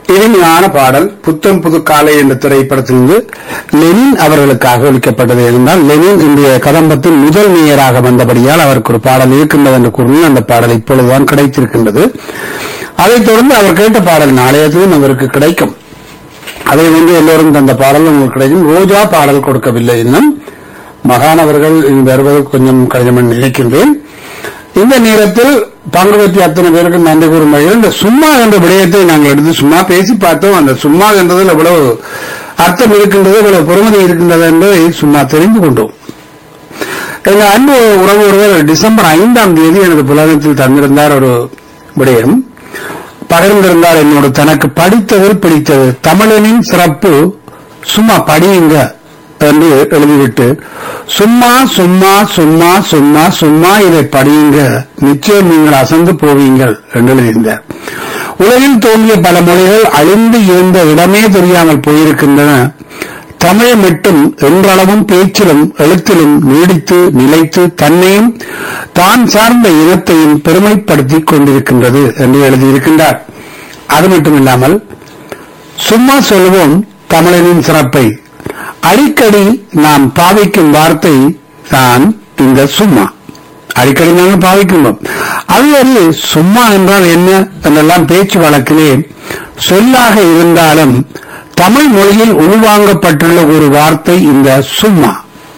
இனிமையான பாடல் புத்தம் புது காலை என்ற திரைப்படத்திலிருந்து லெனின் அவர்களுக்காக ஒலிக்கப்பட்டது இருந்தால் லெனின் இன்றைய கதம்பத்தின் முதல் மேயராக வந்தபடியால் அவருக்கு ஒரு பாடல் இருக்கின்றது என்று கூறி அந்த பாடல் இப்பொழுதுதான் கிடைத்திருக்கின்றது அதைத் தொடர்ந்து அவர் கேட்ட பாடல் நாளையத்திலும் அவருக்கு கிடைக்கும் அதை வந்து எல்லோரும் தந்த பாடல் உங்களுக்கு கிடைக்கும் ரோஜா பாடல் கொடுக்கவில்லை இன்னும் மகானவர்கள் இங்கு வருவது கொஞ்சம் கடினம் என்று நினைக்கின்றேன் இந்த நேரத்தில் பங்கு பெற்ற அத்தனை பேருக்கு நன்றி கூறும் வகையில் இந்த சும்மா என்ற விடயத்தை நாங்கள் எடுத்து சும்மா பேசி பார்த்தோம் அந்த சும்மா என்றதில் எவ்வளவு அர்த்தம் இருக்கின்றது எவ்வளவு பொறுமதி இருக்கின்றது என்பதை சும்மா தெரிந்து கொண்டோம் எங்க அன்பு உறவு ஒருவர் டிசம்பர் ஐந்தாம் தேதி எனது புலகத்தில் தந்திருந்தார் ஒரு விடயம் பகிர்ந்திருந்தார் என்னோடு தனக்கு படித்ததில் பிடித்தது தமிழனின் சிறப்பு சும்மா படியுங்க என்று எழுதிவிட்டு சும்மா சும்மா சும்மா சும்மா சும்மா இதை படியுங்க நிச்சயம் நீங்கள் அசந்து போவீங்கள் என்று எழுதியிருந்தார் உலகில் தோன்றிய பல மொழிகள் அழிந்து இருந்த இடமே தெரியாமல் போயிருக்கின்றன தமிழ் மட்டும் என்றளவும் பேச்சிலும் எழுத்திலும் நீடித்து நிலைத்து தன்னையும் தான் சார்ந்த இனத்தையும் பெருமைப்படுத்திக் கொண்டிருக்கின்றது என்று எழுதியிருக்கின்றார் அது மட்டுமில்லாமல் சும்மா சொல்வோம் தமிழனின் சிறப்பை அடிக்கடி நாம் பாவிக்கும் வார்த்தை தான் இந்த சும்மா அடிக்கடி நாங்கள் பாவிக்கின்றோம் அது ஒரு சும்மா என்றால் என்ன என்றெல்லாம் பேச்சு வழக்கிலே சொல்லாக இருந்தாலும் தமிழ் மொழியில் உள்வாங்கப்பட்டுள்ள ஒரு வார்த்தை இந்த சும்மா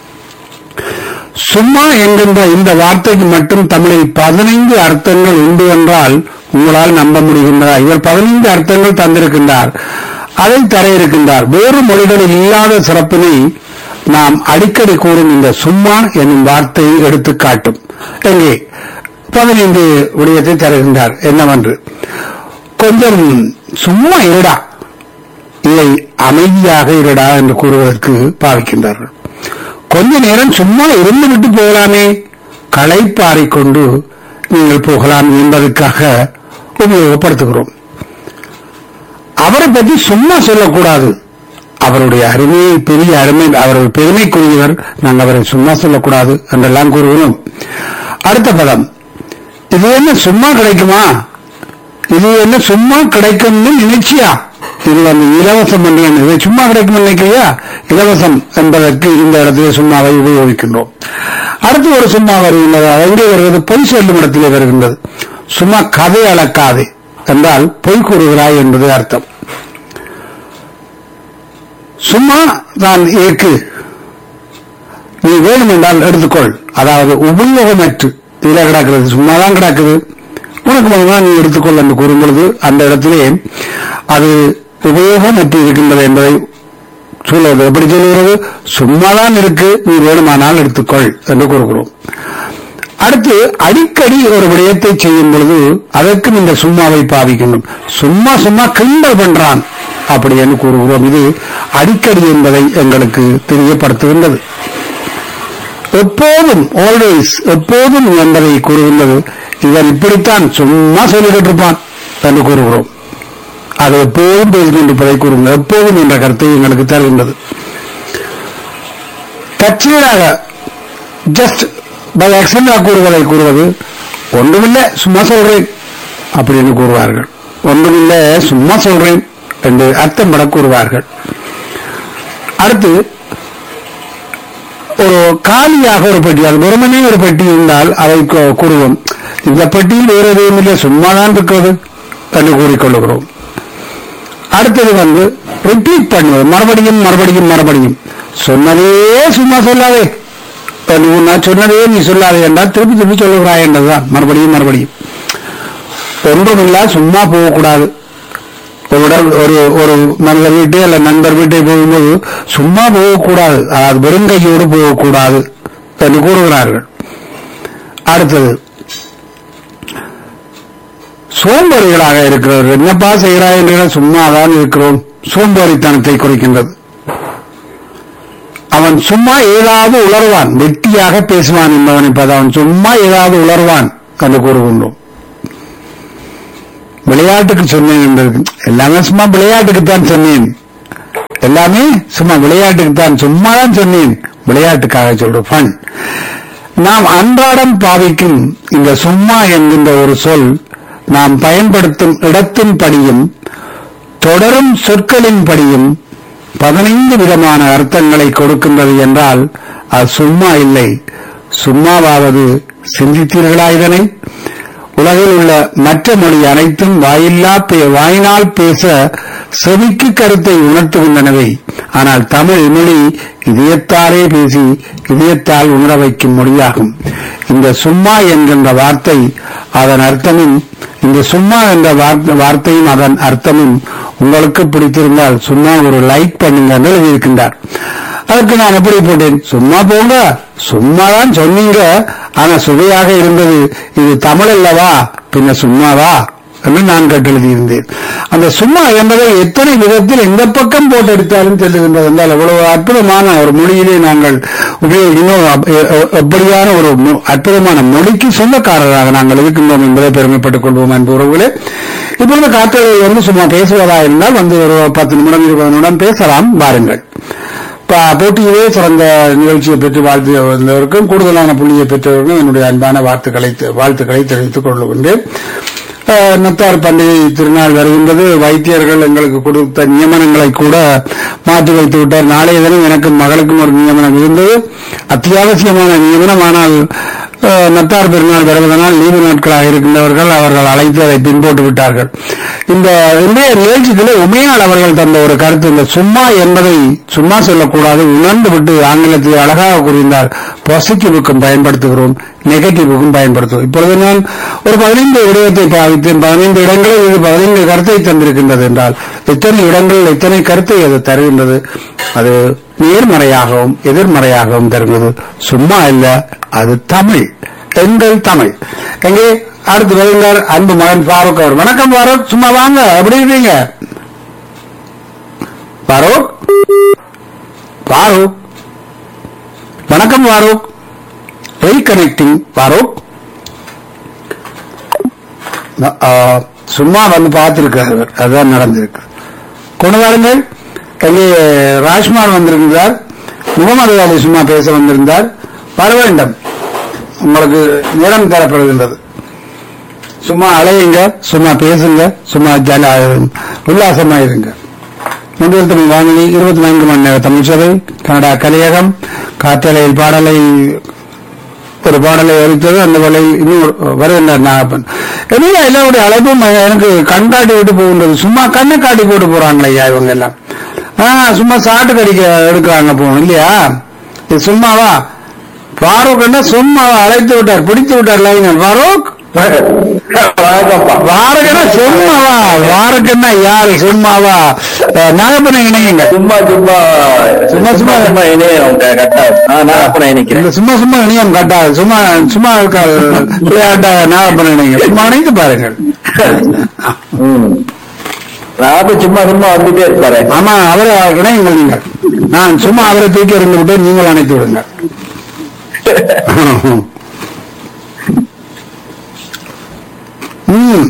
சும்மா என்கின்ற இந்த வார்த்தைக்கு மட்டும் தமிழில் பதினைந்து அர்த்தங்கள் உண்டு என்றால் உங்களால் நம்ப முடிகின்றதா இவர் பதினைந்து அர்த்தங்கள் தந்திருக்கின்றார் அதை தர இருக்கின்றார் வேறு மொழிகளில் இல்லாத சிறப்பினை நாம் அடிக்கடி கூறும் இந்த சும்மா என்னும் வார்த்தையை எடுத்து காட்டும் எங்கே பதினைந்து விடயத்தை தருகின்றார் என்னவென்று கொஞ்சம் சும்மா இருடா இல்லை அமைதியாக இருடா என்று கூறுவதற்கு பாவிக்கின்றார்கள் கொஞ்ச நேரம் சும்மா இருந்து விட்டு போகலாமே களைப்பாறிக் கொண்டு நீங்கள் போகலாம் என்பதற்காக உபயோகப்படுத்துகிறோம் அவரை பற்றி சும்மா சொல்லக்கூடாது அவருடைய அருமையை பெரிய அருமை அவருடைய பெருமைக்குரியவர் நாங்கள் அவரை சும்மா சொல்லக்கூடாது என்றெல்லாம் கூறுகிறோம் அடுத்த பதம் இது என்ன சும்மா கிடைக்குமா இது என்ன சும்மா கிடைக்கும்னு நினைச்சியா இது வந்து இலவசம் என்று என்ன? இது சும்மா கிடைக்கும் நினைக்கிறியா இலவசம் என்பதற்கு இந்த இடத்திலே சும்மாவை உபயோகிக்கின்றோம் அடுத்து ஒரு சும்மா வருகின்றது அது எங்கே வருகிறது பொய் சொல்லும் இடத்திலே வருகின்றது சும்மா கதை அளக்காதே என்றால் பொய் கூறுகிறாய் என்பது அர்த்தம் சும்மா தான் இருக்கு நீ வேணும் என்றால் எடுத்துக்கொள் அதாவது உபயோகமற்று இதுல கிடக்கிறது சும்மாதான் கிடக்குது உனக்கு வேணுமா நீ எடுத்துக்கொள் என்று கூறும் பொழுது அந்த இடத்திலே அது உபயோகமற்று இருக்கின்றது என்பதை சொல்லுவது எப்படி சொல்லுகிறது சும்மாதான் இருக்கு நீ வேணுமானால் எடுத்துக்கொள் என்று கூறுகிறோம் அடுத்து அடிக்கடி ஒரு விடயத்தை செய்யும் பொழுது அதற்கும் இந்த சும்மாவை பாவிக்கணும் சும்மா சும்மா கிண்டல் பண்றான் அப்படி என்று கூறுகிறோம் இது அடிக்கடி என்பதை எங்களுக்கு தெரியப்படுத்துகின்றது எப்போதும் ஆல்வேஸ் எப்போதும் என்பதை கூறுகின்றது இவன் இப்படித்தான் சும்மா சொல்லிக்கிட்டு இருப்பான் என்று கூறுகிறோம் அது எப்போதும் பேசிக்கொண்டிருப்பதை கூறுங்கள் எப்போதும் என்ற கருத்தை எங்களுக்கு தருகின்றது தற்செயலாக ஜஸ்ட் பை ஆக்சண்டா கூறுவதை கூறுவது ஒன்றுமில்லை சும்மா சொல்றேன் அப்படின்னு கூறுவார்கள் ஒன்றுமில்லை சும்மா சொல்றேன் என்று அர்த்தம் பட கூறுவார்கள் அடுத்து ஒரு காலியாக ஒரு பெட்டி அது வெறுமனே ஒரு பெட்டி இருந்தால் அதை கூ- கூறுவோம் இந்த பெட்டியில் வேறு எதுவும் இல்லை சும்மாதான் இருக்கிறது என்று கூறிக்கொள்ளுகிறோம் அடுத்தது வந்து ரிப்பீட் பண்ணுவது மறுபடியும் மறுபடியும் மறுபடியும் சொன்னதே சும்மா சொல்லாதே என்று நான் சொன்னதே நீ சொல்லாதே என்றால் திருப்பி திருப்பி சொல்லுகிறாய் என்றதுதான் மறுபடியும் மறுபடியும் ஒன்றுமில்லா சும்மா போகக்கூடாது ஒரு இடம் ஒரு ஒரு மனிதர் வீட்டு அல்ல நண்பர் வீட்டை போகும்போது சும்மா போகக்கூடாது அதாவது வெறுங்கையோடு போகக்கூடாது என்று கூறுகிறார்கள் அடுத்தது சோம்பேறிகளாக இருக்கிறவர் என்னப்பா செய்கிறாய் என்ற சும்மாதான் இருக்கிறோம் சோம்பேறித்தனத்தை குறைக்கின்றது அவன் சும்மா ஏதாவது உளர்வான் வெட்டியாக பேசுவான் என்பவனை பார்த்து அவன் சும்மா ஏதாவது உளர்வான் என்று கூறுகின்றோம் விளையாட்டுக்கு சொன்னேன் என்பது எல்லாமே சும்மா விளையாட்டுக்குத்தான் சொன்னேன் எல்லாமே சும்மா விளையாட்டுக்குத்தான் சும்மா தான் சொன்னேன் விளையாட்டுக்காக சொல்ற ஃபன் நாம் அன்றாடம் பாவிக்கும் இந்த சும்மா என்கின்ற ஒரு சொல் நாம் பயன்படுத்தும் இடத்தின் படியும் தொடரும் சொற்களின்படியும் பதினைந்து விதமான அர்த்தங்களை கொடுக்கின்றது என்றால் அது சும்மா இல்லை சும்மாவாவது சிந்தித்தீர்களா இதனை உலகில் உள்ள மற்ற மொழி அனைத்தும் வாயில்லா பே- வாயினால் பேச செவிக்கு கருத்தை உணர்த்துகின்றனவே ஆனால் தமிழ் மொழி இதயத்தாலே பேசி இதயத்தால் உணர வைக்கும் மொழியாகும் இந்த சும்மா என்கின்ற வார்த்தை அதன் அர்த்தமும் இந்த சும்மா என்ற வார்த்த- வார்த்தையும் அதன் அர்த்தமும் உங்களுக்கு பிடித்திருந்தால் சும்மா ஒரு லைக் பண்ணுங்க என்று எழுதியிருக்கின்றார் அதற்கு நான் எப்படி போட்டேன் சும்மா போங்க சும்மாதான் சொன்னீங்க ஆனா சுவையாக இருந்தது இது தமிழ் அல்லவா பின்ன சும்மாவா என்று நான் கேட்டெழுதியிருந்தேன் அந்த சும்மா என்பதை எத்தனை விதத்தில் எந்த பக்கம் போட்டு எடுத்தாலும் செல்லுகின்றது என்றால் எவ்வளவு அற்புதமான ஒரு மொழியிலே நாங்கள் உபயோகிக்கணும் அப்- எ- எ- எப்படியான ஒரு மொ- அற்புதமான மொழிக்கு சொந்தக்காரராக நாங்கள் இருக்கின்றோம் என்பதை பெருமைப்பட்டுக் கொள்வோம் அன்பு உறவுகளே இப்பொழுது காற்றலை வந்து சும்மா பேசுவதா இருந்தால் வந்து ஒரு பத்து நிமிடம் இருபது நிமிடம் பேசலாம் வாருங்கள் ப- போட்டியிலே சிறந்த நிகழ்ச்சியை பெற்று வாழ்த்து வந்தவருக்கும் கூடுதலான புள்ளியை பெற்றவருக்கும் என்னுடைய அன்பான வாழ்த்துக்களை தெ- வாழ்த்துக்களை தெரிவித்துக் கொள்கின்றேன் அஹ், நத்தார் பண்டிகை திருநாள் வருகின்றது வைத்தியர்கள் எங்களுக்கு கொடுத்த நியமனங்களை கூட மாற்றி வைத்து விட்டார் நாளைய தினம் எனக்கும் மகளுக்கும் ஒரு நியமனம் இருந்தது அத்தியாவசியமான நியமனம் ஆனால் அஹ், நத்தார் பெருநாள் வருவதனால் லீவு நாட்களாக இருக்கின்றவர்கள் அவர்கள் அழைத்து அதை பின்போட்டு விட்டார்கள் இந்த இன்றைய நிகழ்ச்சிகளை உமையாள் அவர்கள் தந்த ஒரு கருத்து இந்த சும்மா என்பதை சும்மா சொல்லக்கூடாது உணர்ந்து விட்டு ஆங்கிலத்தில் அழகாக கூறியிருந்தார் பாசிட்டிவுக்கும் பயன்படுத்துகிறோம் நெகட்டிவுக்கும் பயன்படுத்துவோம் இப்பொழுது நான் ஒரு பதினைந்து விடயத்தை பாவித்தேன் பதினைந்து இடங்களில் இது பதினைந்து கருத்தை தந்திருக்கின்றது என்றால் எத்தனை இடங்களில் எத்தனை கருத்தை அது தருகின்றது அது நேர்மறையாகவும் எதிர்மறையாகவும் தருகிறது சும்மா இல்ல அது தமிழ் எங்கள் தமிழ் எங்கே அடுத்து வருகிறார் அன்பு மகன் ஃபாரூக் அவர் வணக்கம் ஃபாரூக் சும்மா வாங்க எப்படி இருக்கீங்க ஃபாரூக் ஃபாரூக் வணக்கம் ஃபாரூக் ரீகனெக்டிங் ஃபாரூக் ஆ, சும்மா வந்து பார்த்திருக்காரு அவர். அதுதான் நடந்திருக்கு கொண்டு வாருங்கள் எங்கே ராஜ்குமார் வந்திருந்தார் முகமது அலி சும்மா பேச வந்திருந்தார் வர வேண்டும் உங்களுக்கு நேரம் தரப்படுகின்றது சும்மா அலையுங்க சும்மா பேசுங்க சும்மா ஜல உல்லாசமா இருங்க முதல் தமிழ் வானொலி இருபத்தி நான்கு மணி நேர தமிழ் சபை கனடா கலையகம் காற்றலையில் பாடலை ஒரு பாடலை அளித்தது அந்த பாடலை இன்னும் ஒரு- வருகின்றார் நாகப்பன் என்ன எல்லாருடைய அழைப்பும் எனக்கு கண் காட்டி விட்டு போகின்றது சும்மா கண்ணை காட்டி போட்டு போறாங்களே ஐயா இவங்க எல்லாம் ஆ சும்மா சாட்டு கடிக்க எடுக்கிறாங்க போகணும் இல்லையா இது சும்மாவா ஃபாரூக் என்ன சும்மாவா அழைத்து விட்டார் பிடித்து விட்டார் லைனர் ஃபாரூக் வாரக்கன்னா சும்மாவா வாரக்கன்னா யாரு சும்மாவா அஹ், நாகப்பனை இணையுங்க சும்மா சும்மா சும்மா சும்மா சும்மா இணையம் கரெக்டா நான் அப்ப நான் இணைக்கிறேன் இந்த சும்மா சும்மா இணையம் கட்டாது சும்மா சும்மா இருக்கா விளையாட்ட நாகப்பனை இணைங்க சும்மா இணைந்து பாருங்கள் ம். நான் அப்ப சும்மா சும்மா வந்துட்டே இருப்பாரு ஆமா அவரை இணையுங்கள் நீங்கள் நான் சும்மா அவரை தூக்கி இருந்து விட்டு நீங்கள் அணைத்து விடுங்க ம்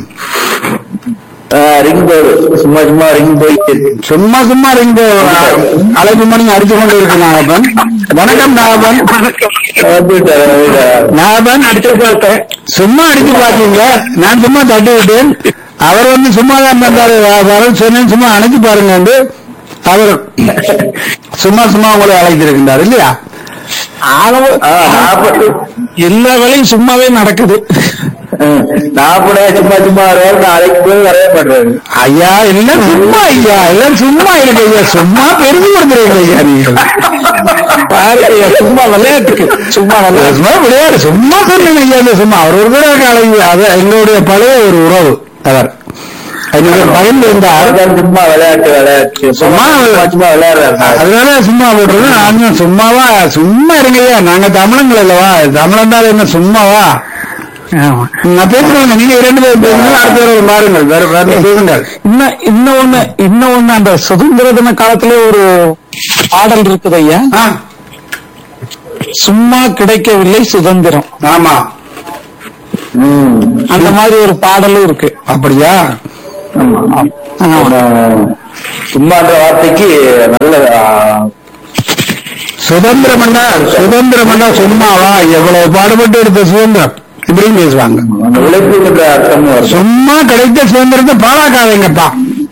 ரிங் போடு சும்மா சும்மா ரிங் போயிட்டு இருக்கு சும்மா சும்மா இருந்து அழைப்பு மணி அடித்து கொண்டு இருக்கு நாகப்பன் வணக்கம் நாகப்பன் வந்துட்டாரு, வந்துட்டாரு. நாகப்பன் அடிச்சு பார்த்தேன் சும்மா அடிச்சு பாத்தீங்க நான் சும்மா தட்டி விட்டேன் அவர் வந்து சும்மா தான் இருந்தாரு வர சொன்னேன் சும்மா அணைச்சு பாருங்க என்று அவர் சும்மா சும்மா உங்களை அழைத்திருக்கின்றார் இல்லையா ஆ, நாற்பது எல்லா வேலையும் சும்மாவே நடக்குது ம். நாற்பது சும்மா சும்மா வருவாரு நாளைக்கு போய் வரவே மாட்டாரு ஐயா எல்லாம் சும்மா ஐயா எல்லாம் சும்மா இருக்கு ஐயா சும்மா பெருமை கொடுத்துருங்க ஐயா நீங்கள் பாரு ஐயா சும்மா விளையாட்டுக்கு சும்மா விளையாட்டு சும்மா விளையாடு சும்மா சொன்னீங்க ஐயா இந்த சும்மா அவர் ஒரு தடவை அழைவு அது எங்களுடைய பழைய ஒரு உறவு அவர் என்னுடைய பகிர்ந்து இருந்தார் அதுதான் சும்மா விளையாட்டு விளையாட்டு சும்மா சும்மா சும்மா விளையாடுறாரு அதனால சும்மா போட்டுருங்க நாங்க சும்மாவா சும்மா இருங்கய்யா நாங்க தமிழங்கள் அல்லவா தமிழந்தால் என்ன சும்மாவா நான் பேசுறேன் நீங்க இரண்டு பேர் பேசுங்க அடுத்த தடவை மாறுங்கள் வேற வேற பேசுங்கள் இன்னும் இன்னும் ஒண்ணு இன்னும் ஒண்ணு அந்த சுதந்திர தின காலத்துல ஒரு பாடல் இருக்குது ஐயா ஆ, சும்மா கிடைக்கவில்லை சுதந்திரம் ஆமா ம். அந்த மாதிரி ஒரு பாடலும் இருக்கு அப்படியா ஆமா. சும்மான்ற வார்த்தைக்கு நல்ல ஆ, சுதந்திரம் என்ன சுதந்திரம் என்ன சும்மாவா எவ்வளவு பாடுபட்டு எடுத்த சுதந்திரம் இப்படியும் பேசுவாங்க அந்த உழைப்புங்கிற அர்த்தமும் வரும் சும்மா கிடைத்த சுதந்திரத்தை பாழாக்காதீங்கப்பா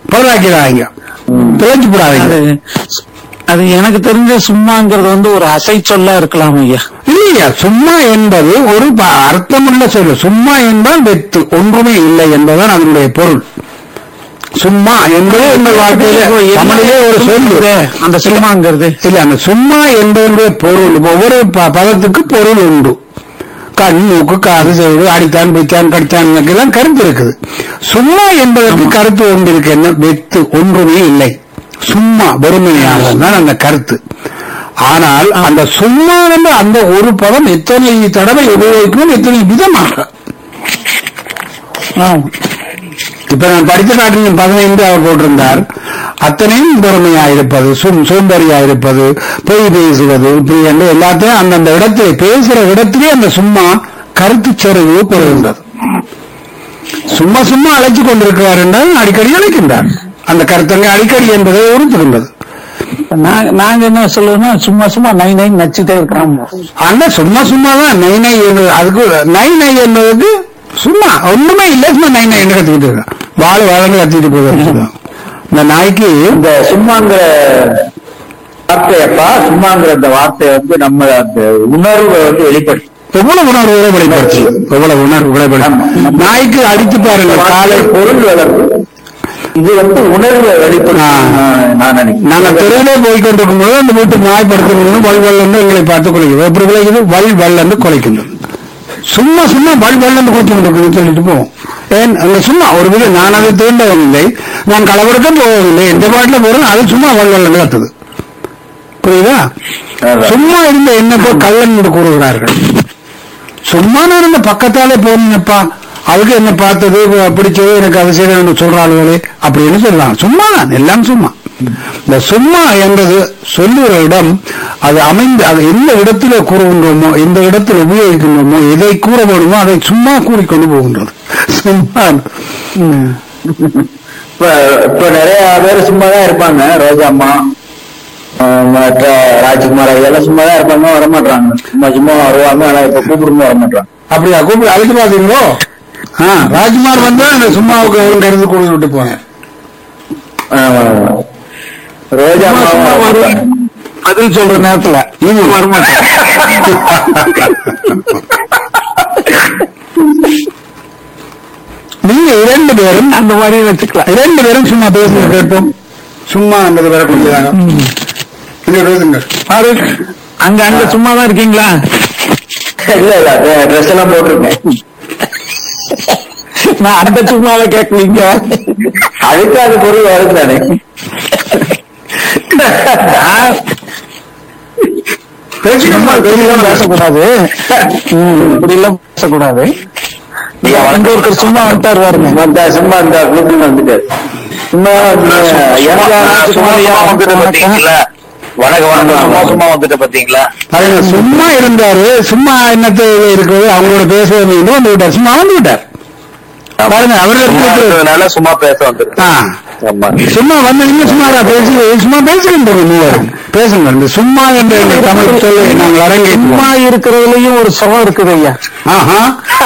பொருளாக்கிறாங்க பிழைச்சு போடாதீங்க அது அது எனக்கு தெரிஞ்ச சும்மாங்கிறது வந்து ஒரு அசை சொல்லா இருக்கலாம் ஐயா இல்லையா சும்மா என்பது ஒரு ப- அர்த்தமுள்ள சொல்லு சும்மா என்றால் வெத்து ஒன்றுமே இல்லை என்பதுதான் அதனுடைய பொருள் சும்மா என்பது எங்கள் வார்த்தையிலே தமிழிலே ஒரு சொல்லு அந்த சும்மாங்கிறது இல்ல அந்த சும்மா என்பதனுடைய பொருள் ஒவ்வொரு ப- பதத்துக்கு பொருள் உண்டு கண் மூக்கு காது செவிடு அடித்தான் பிச்சான் கடித்தான் எல்லாம் கருத்து இருக்குது சும்மா என்பதற்கு கருத்து ஒன்று இருக்கு என்ன வெத்து ஒன்றுமே இல்லை சும்மா வெறுமையாக தான் அந்த கருத்து ஆனால் அந்த சும்மா என்ற அந்த ஒரு பதம் எத்தனை தடவை உபயோகிக்கணும் எத்தனை விதமாக ஆம். இப்ப நான் படித்த காட்டில் பதினைந்து அவர் போட்டிருந்தார் அத்தனையும் பொறுமையாயிருப்பது சும் சோம்பேறியாயிருப்பது பொய் பேசுவது இப்படி என்று எல்லாத்தையும் அந்தந்த இடத்திலே பேசுற இடத்திலே அந்த சும்மா கருத்து செறிவு பெறுகின்றது சும்மா சும்மா அழைச்சு கொண்டிருக்கிறார் என்றால் அடிக்கடி அழைக்கின்றார் அந்த கருத்தங்க அடிக்கடி என்பதை உறுத்துகின்றது நாங்க நாங்க என்ன சொல்லுவோம்னா சும்மா சும்மா நை நை நச்சுட்டே இருக்கிறோம் ஆனா சும்மா சும்மா தான் நை நை என்பது அதுக்கு நை நை என்பதுக்கு சும்மா ஒண்ணுமே இல்லை சும்மா நை நை என்று கத்துக்கிட்டு இருக்கான் வாழ வாழன்னு கத்திட்டு போகுது இந்த நாய்க்கு இந்த சும்மாங்கிற வார்த்தையப்பா சும்மாங்கிற அந்த வார்த்தை வந்து நம்ம அந்த உணர்வை வந்து வெளிப்படுத்தி எவ்வளவு உணர்வுகளை வெளிப்படுத்தி எவ்வளவு உணர்வு வெளிப்படுத்தி நாய்க்கு அடித்து பாருங்க காலை பொருள் வளர்ப்பு இது வந்து உணர்வை வெளிப்படுத்தி ஆ. நான் நினைக்கிறேன் நாங்க தெருவிலே போய் கொண்டிருக்கும் போது அந்த வீட்டு நாய் படுத்துக்கணும் வல் வல் என்று எங்களை பார்த்து குலைக்குது எப்படி குலைக்குது வல் வல் என்று குலைக்கின்றது சும்மா சும்மா வல் வல் என்று குலைச்சு கொண்டிருக்குது சொல்லிட்டு போவோம் ஏன் அங்க சும்மா ஒரு வித நான் அதை தீண்டவும் இல்லை நான் களவெடுக்க போவதில்லை எந்த பாட்டில் போறேன் அது சும்மா வல் வல் என்று கத்துது புரியுதா அதான். சும்மா இருந்த என்ன போய் கள்ளன் என்று கூறுகிறார்கள் சும்மா நான் இந்த பக்கத்தாலே போனேன்ப்பா அதுக்கு என்ன பார்த்தது பிடிச்சது எனக்கு அது செய்யணும்னு சொல்றாளுகளே அப்படின்னு சொல்லலாம் சும்மா தான் எல்லாம் சும்மா இந்த சும்மா என்பது சொல்லுகிற இடம் அது அமைந்து அது எந்த இடத்துல கூறுகின்றோமோ எந்த இடத்தில் உபயோகிக்கின்றோமோ எதை கூற வேணுமோ அதை சும்மா கூறிக்கொண்டு போகின்றது சும்மா ம். இப்ப இப்ப நிறைய பேர் சும்மா தான் இருப்பாங்க ரோஜாம்மா ஆஹ் மற்ற ராஜ்குமார் இதெல்லாம் சும்மா தான் இருப்பாங்க வரமாட்டாங்க சும்மா சும்மா வருவாங்க ஆனா இப்ப கூப்பிடும்போது வரமாட்டாங்க அப்படியா கூப்பிட்டு அழைச்சு பாத்தீங்களோ ஆ ராஜ்குமார் வந்து அந்த சும்மாவுக்கு ஒரு கருத்து கொடுத்து விட்டு போனேன் ஆஹ் ரோஜா சும்மா சும்மா வருவேன். பதில் சொல்ற நேரத்துல நீங்க வரமாட்டேன் நீங்க இரண்டு பேரும் அந்த மாதிரி வச்சுக்கலாம் இரண்டு பேரும் சும்மா பேசுங்க கேட்போம் சும்மா என்பது வேற கொஞ்சம் இங்க பேசுங்க பாரு, அங்க அங்க சும்மா தான் இருக்கீங்களா இல்ல இல்ல ட்ரெஸ் எல்லாம் போட்டிருக்கேன் நான் அந்த சும்மாவை கேட்கலீங்க அதுக்கு அது பொருள் வரும் தானே பேசுங்கம்மா இப்படி எல்லாம் பேசக்கூடாது ம், இப்படி எல்லாம் பேசக்கூடாது அங்க ஒருத்தர் சும்மா வந்துட்டாரு பாருங்க வந்தா சும்மா இந்த கூப்பிட்டு வந்துட்டாரு சும்மா வணக்கம் வணக்கம் சும்மா சும்மா வந்துட்டு பாத்தீங்களா பாருங்க சும்மா இருந்தாரு சும்மா என்னத்து இருக்குது அவங்களோட பேசுவது வந்து வந்து விட்டார் சும்மா வந்து விட்டார் பாருங்க அவர்கள் நல்லா சும்மா பேச வந்துருக்கு ஆ ஆமா சும்மா வந்து இன்னும் சும்மாரா பேசி சும்மா பேசுகின்ற மூவரும் பேசுங்க இந்த சும்மா என்ற இந்த தமிழ் சொல்லை நாங்கள் அரங்கேற்றுவோம் சும்மா இருக்கிறதுலயும் ஒரு சுகம் இருக்குது ஐயா ஆஹா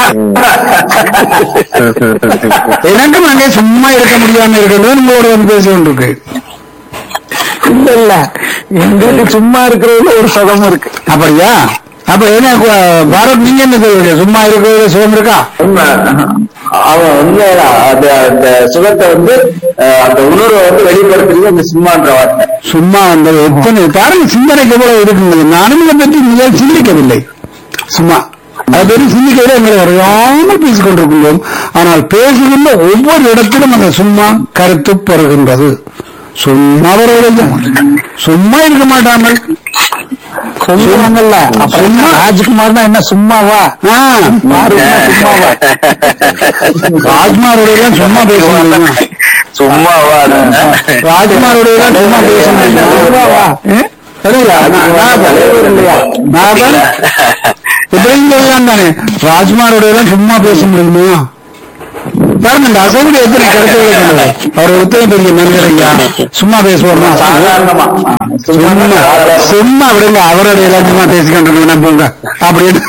எனக்கும் அங்கே சும்மா இருக்க முடியாம இருக்கின்றது உங்களோட வந்து பேசி கொண்டிருக்கு இல்ல இல்ல எங்களுக்கு சும்மா இருக்கிறதுல ஒரு சுகம் இருக்கு அப்படியா அப்ப என்ன கு- பாரத் நீங்க என்ன சொல்றீங்க சும்மா இருக்கிறது சுகம் இருக்கா உண்மை அவன் உண்மைதான் அந்த அந்த சுகத்தை வந்து அஹ், அந்த உணர்வை வந்து வெளிப்படுத்துறது அந்த சும்மான்ற வார்த்தை சும்மா அந்த எத்தனை பாருங்க சிந்தனைக்கு எவ்வளவு இருக்குங்க நானும் இதை பற்றி முதல் சிந்திக்கவில்லை சும்மா அதை பற்றி சிந்திக்கவில்லை எங்களை அறியாமல் பேசிக் கொண்டிருக்கின்றோம் ஆனால் பேசுகின்ற ஒவ்வொரு இடத்திலும் அந்த சும்மா கருத்து பெறுகின்றது சும்மா வருவதில்லை சும்மா இருக்க மாட்டாமல் சொல்லுவாங்கல்ல சும்மா ராஜ்குமார் என்ன சும்மாவா ஆ, பாருங்க, சும்மாவா ராஜ்குமாரோட சும்மா பேச முடியுமா சும்மாவா ராஜ்குமாரோட சும்மா பேச முடியுமா சும்மாவா சரிங்களா? நான் நான் தலைவர் இல்லையா? நான் தான் இப்படின்னு சொல்லலாம் தானே ராஜ்குமாரோட எல்லாம் சும்மா பேச முடியுமா பாருங்க இந்த அசைவுடைய எத்தனை கருத்துக்களை கொண்டது அவர் எத்தனை பெரிய மனிதர் ஐயா சும்மா பேசுவோமா சாதாரணமா ஆ, சும்மா சும்மா சும்மா விடுங்க அவருடைய இலட்சமா பேசிக்கிட்டு போங்க அப்படின்னு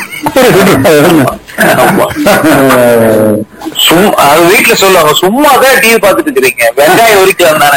சும்மா அது வீட்டுல சொல்லுவாங்க சும்மா தான் டிவி பாத்துட்டு இருக்கிறீங்க வெங்காயம் உரிக்கலாம் தானே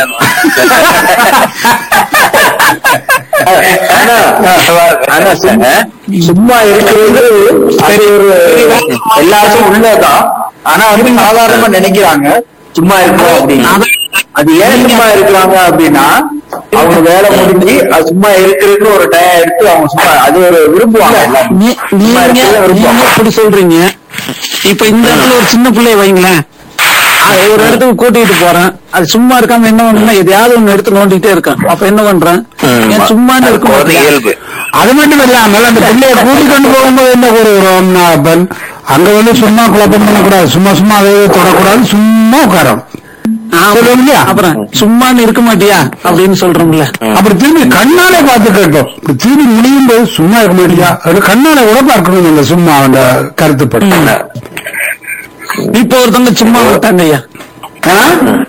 ஆனா ஆனா சும்மா சும்மா இருக்கிறது அது ஒரு எல்லாருக்கும் உள்ளதான் ஆனா வந்து சாதாரணமா நினைக்கிறாங்க சும்மா இருக்கோம் அப்படின்னு அது ஏன் சும்மா இருக்கிறாங்க அப்படின்னா அவங்க வேலை முடிஞ்சு அது சும்மா இருக்கிறதுக்கு ஒரு டைம் எடுத்து அவங்க சும்மா அது ஒரு விரும்புவாங்க எல்லாரும். நீ- சும்மா நீங்க இருக்கிறத நீங்க விரும்புவாங்க இப்படி சொல்றீங்க இப்ப இந்த இடத்துல ஒரு சின்ன பிள்ளைய வைங்களேன் அது ஒரு இடத்துக்கு கூட்டிட்டு போறேன் அது சும்மா இருக்காம என்ன பண்ணுன்னா எதையாவது ஒண்ணு எடுத்து நோண்டிட்டே இருக்கான் அப்ப என்ன பண்றேன் ஏன் சும்மான்னு இருக்க குழந்தை மாட்டியா? இயல்பு அது மட்டும் இல்லாமல் அந்த பிள்ளையை கூட்டி கொண்டு போகும்போது என்ன கூறுகிறோம் அப்பன் அங்க வந்து சும்மா குழப்பம் பண்ணக்கூடாது சும்மா சும்மா அதை இதை தொடக்கூடாது சும்மா உட்காரம் ஆமா. சொல்லுவோம் இல்லையா? அப்புறம் சும்மான்னு இருக்க மாட்டியா அப்படின்னு சொல்றோம்ல அப்படி திரும்பி கண்ணாலே பார்த்து கேட்போம் இப்படி திரும்பி முடியும் போது சும்மா இருக்க மாட்டியா அப்படி கண்ணால கூட பார்க்கணும் அந்த சும்மா அந்த கருத்துப்பட்டு இப்ப ஒருத்தவங்க சும்மா விட்டாங்க ஐயா ஆ?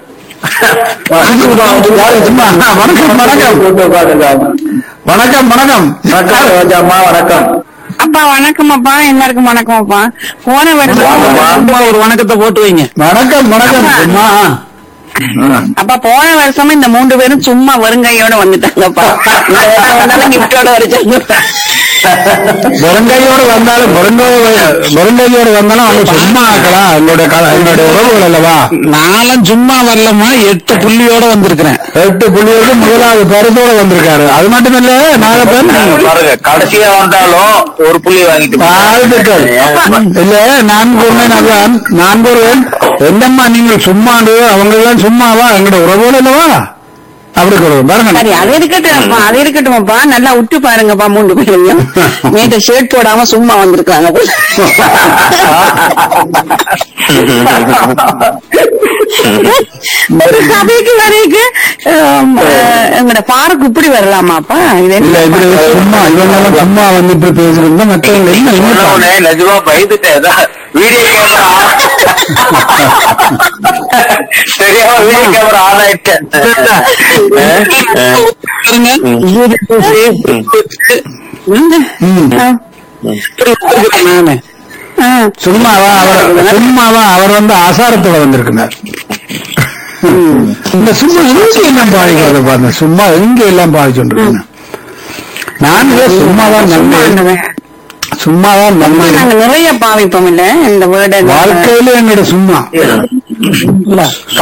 யாரு சும்மா ஆ, வணக்கம் வணக்கம் கூட்டு உட்கார்ந்திருக்காங்க. வணக்கம் வணக்கம் வணக்கம் ரோஜாம்மா வணக்கம் அப்பா வணக்கம் அப்பா எல்லாருக்கும் வணக்கம் அப்பா போன வருஷம் சும்மா ஒரு வணக்கத்தை போட்டு வைங்க வணக்கம் வணக்கம் சும்மா அப்பா போன வருஷமும் இந்த மூன்று பேரும் சும்மா வருங்கையோட வந்துட்டாங்கப்பா இந்த வருஷம் வந்தாலும் கிஃப்டோட வரைச்சாங்க முருங்கையோடு வந்தாலும் முருங்கை முருங்கையோடு வந்தாலும் அவங்க சும்மா ஆக்கலாம் எங்களுடைய கல- எங்களுடைய உறவுகள் அல்லவா நானும் சும்மா வரலமா எட்டு புள்ளியோட வந்திருக்கிறேன் எட்டு புள்ளியோடு முதலாவது பரிசோட வந்திருக்காரு அது மட்டுமில்ல நாகப்பன் பாருங்க கடைசியா வந்தாலும் ஒரு புள்ளி வாங்கிட்டு வாழ்த்துக்கள் இல்ல நான் கூறுவேன் அதான் நான் கூறுவேன் என்னம்மா நீங்கள் சும்மாண்டு அவங்க எல்லாம் சும்மாவா எங்களுடைய உறவுகள் அல்லவா அப்படி கூறுவேன் பாருங்க சரி அது இருக்கட்டும் அப்பா அது இருக்கட்டும்ப்பா நல்லா உட்டு பாருங்கப்பா மூன்று பேரையும் நேற்று ஷர்ட் போடாம சும்மா வந்திருக்காங்க போல. ஒரு கதைக்கு வரைக்கும் ஆம், அஹ், எங்கட பாருக்கு இப்படி வரலாமாப்பா இது இல்ல என்ன இப்படி சும்மா இவங்க எல்லாம் சும்மா வந்து இப்படி பேசுறதா மற்றவங்க என்ன என்ன உடனே நிஜமா பயந்துட்டேன் வீடியோ கேமரா தெரியாம வீடியோ கேமரா ஆன் ஆயிட்டேன் பாருங்க ம். ஆ, இப்படி வந்திருக்கிறேன் நானு ஆ. சும்மாவா அவர் சும்மாவா அவர் வந்து ஆசாரத்தோட வந்திருக்கிறார் இந்த சும்மா எங்க எல்லாம் பாதிக்கிறது பாருங்க சும்மா எங்க எல்லாம் பாதிச்சுட்டு நான் இதை சும்மாதான் சும்மா நம்பி இருந்தது. சும்மாதான் சும்மா நம்பி நாங்க நிறைய பாவிப்போம் இல்ல இந்த வேர்டு வாழ்க்கையில என்னோட சும்மா இல்ல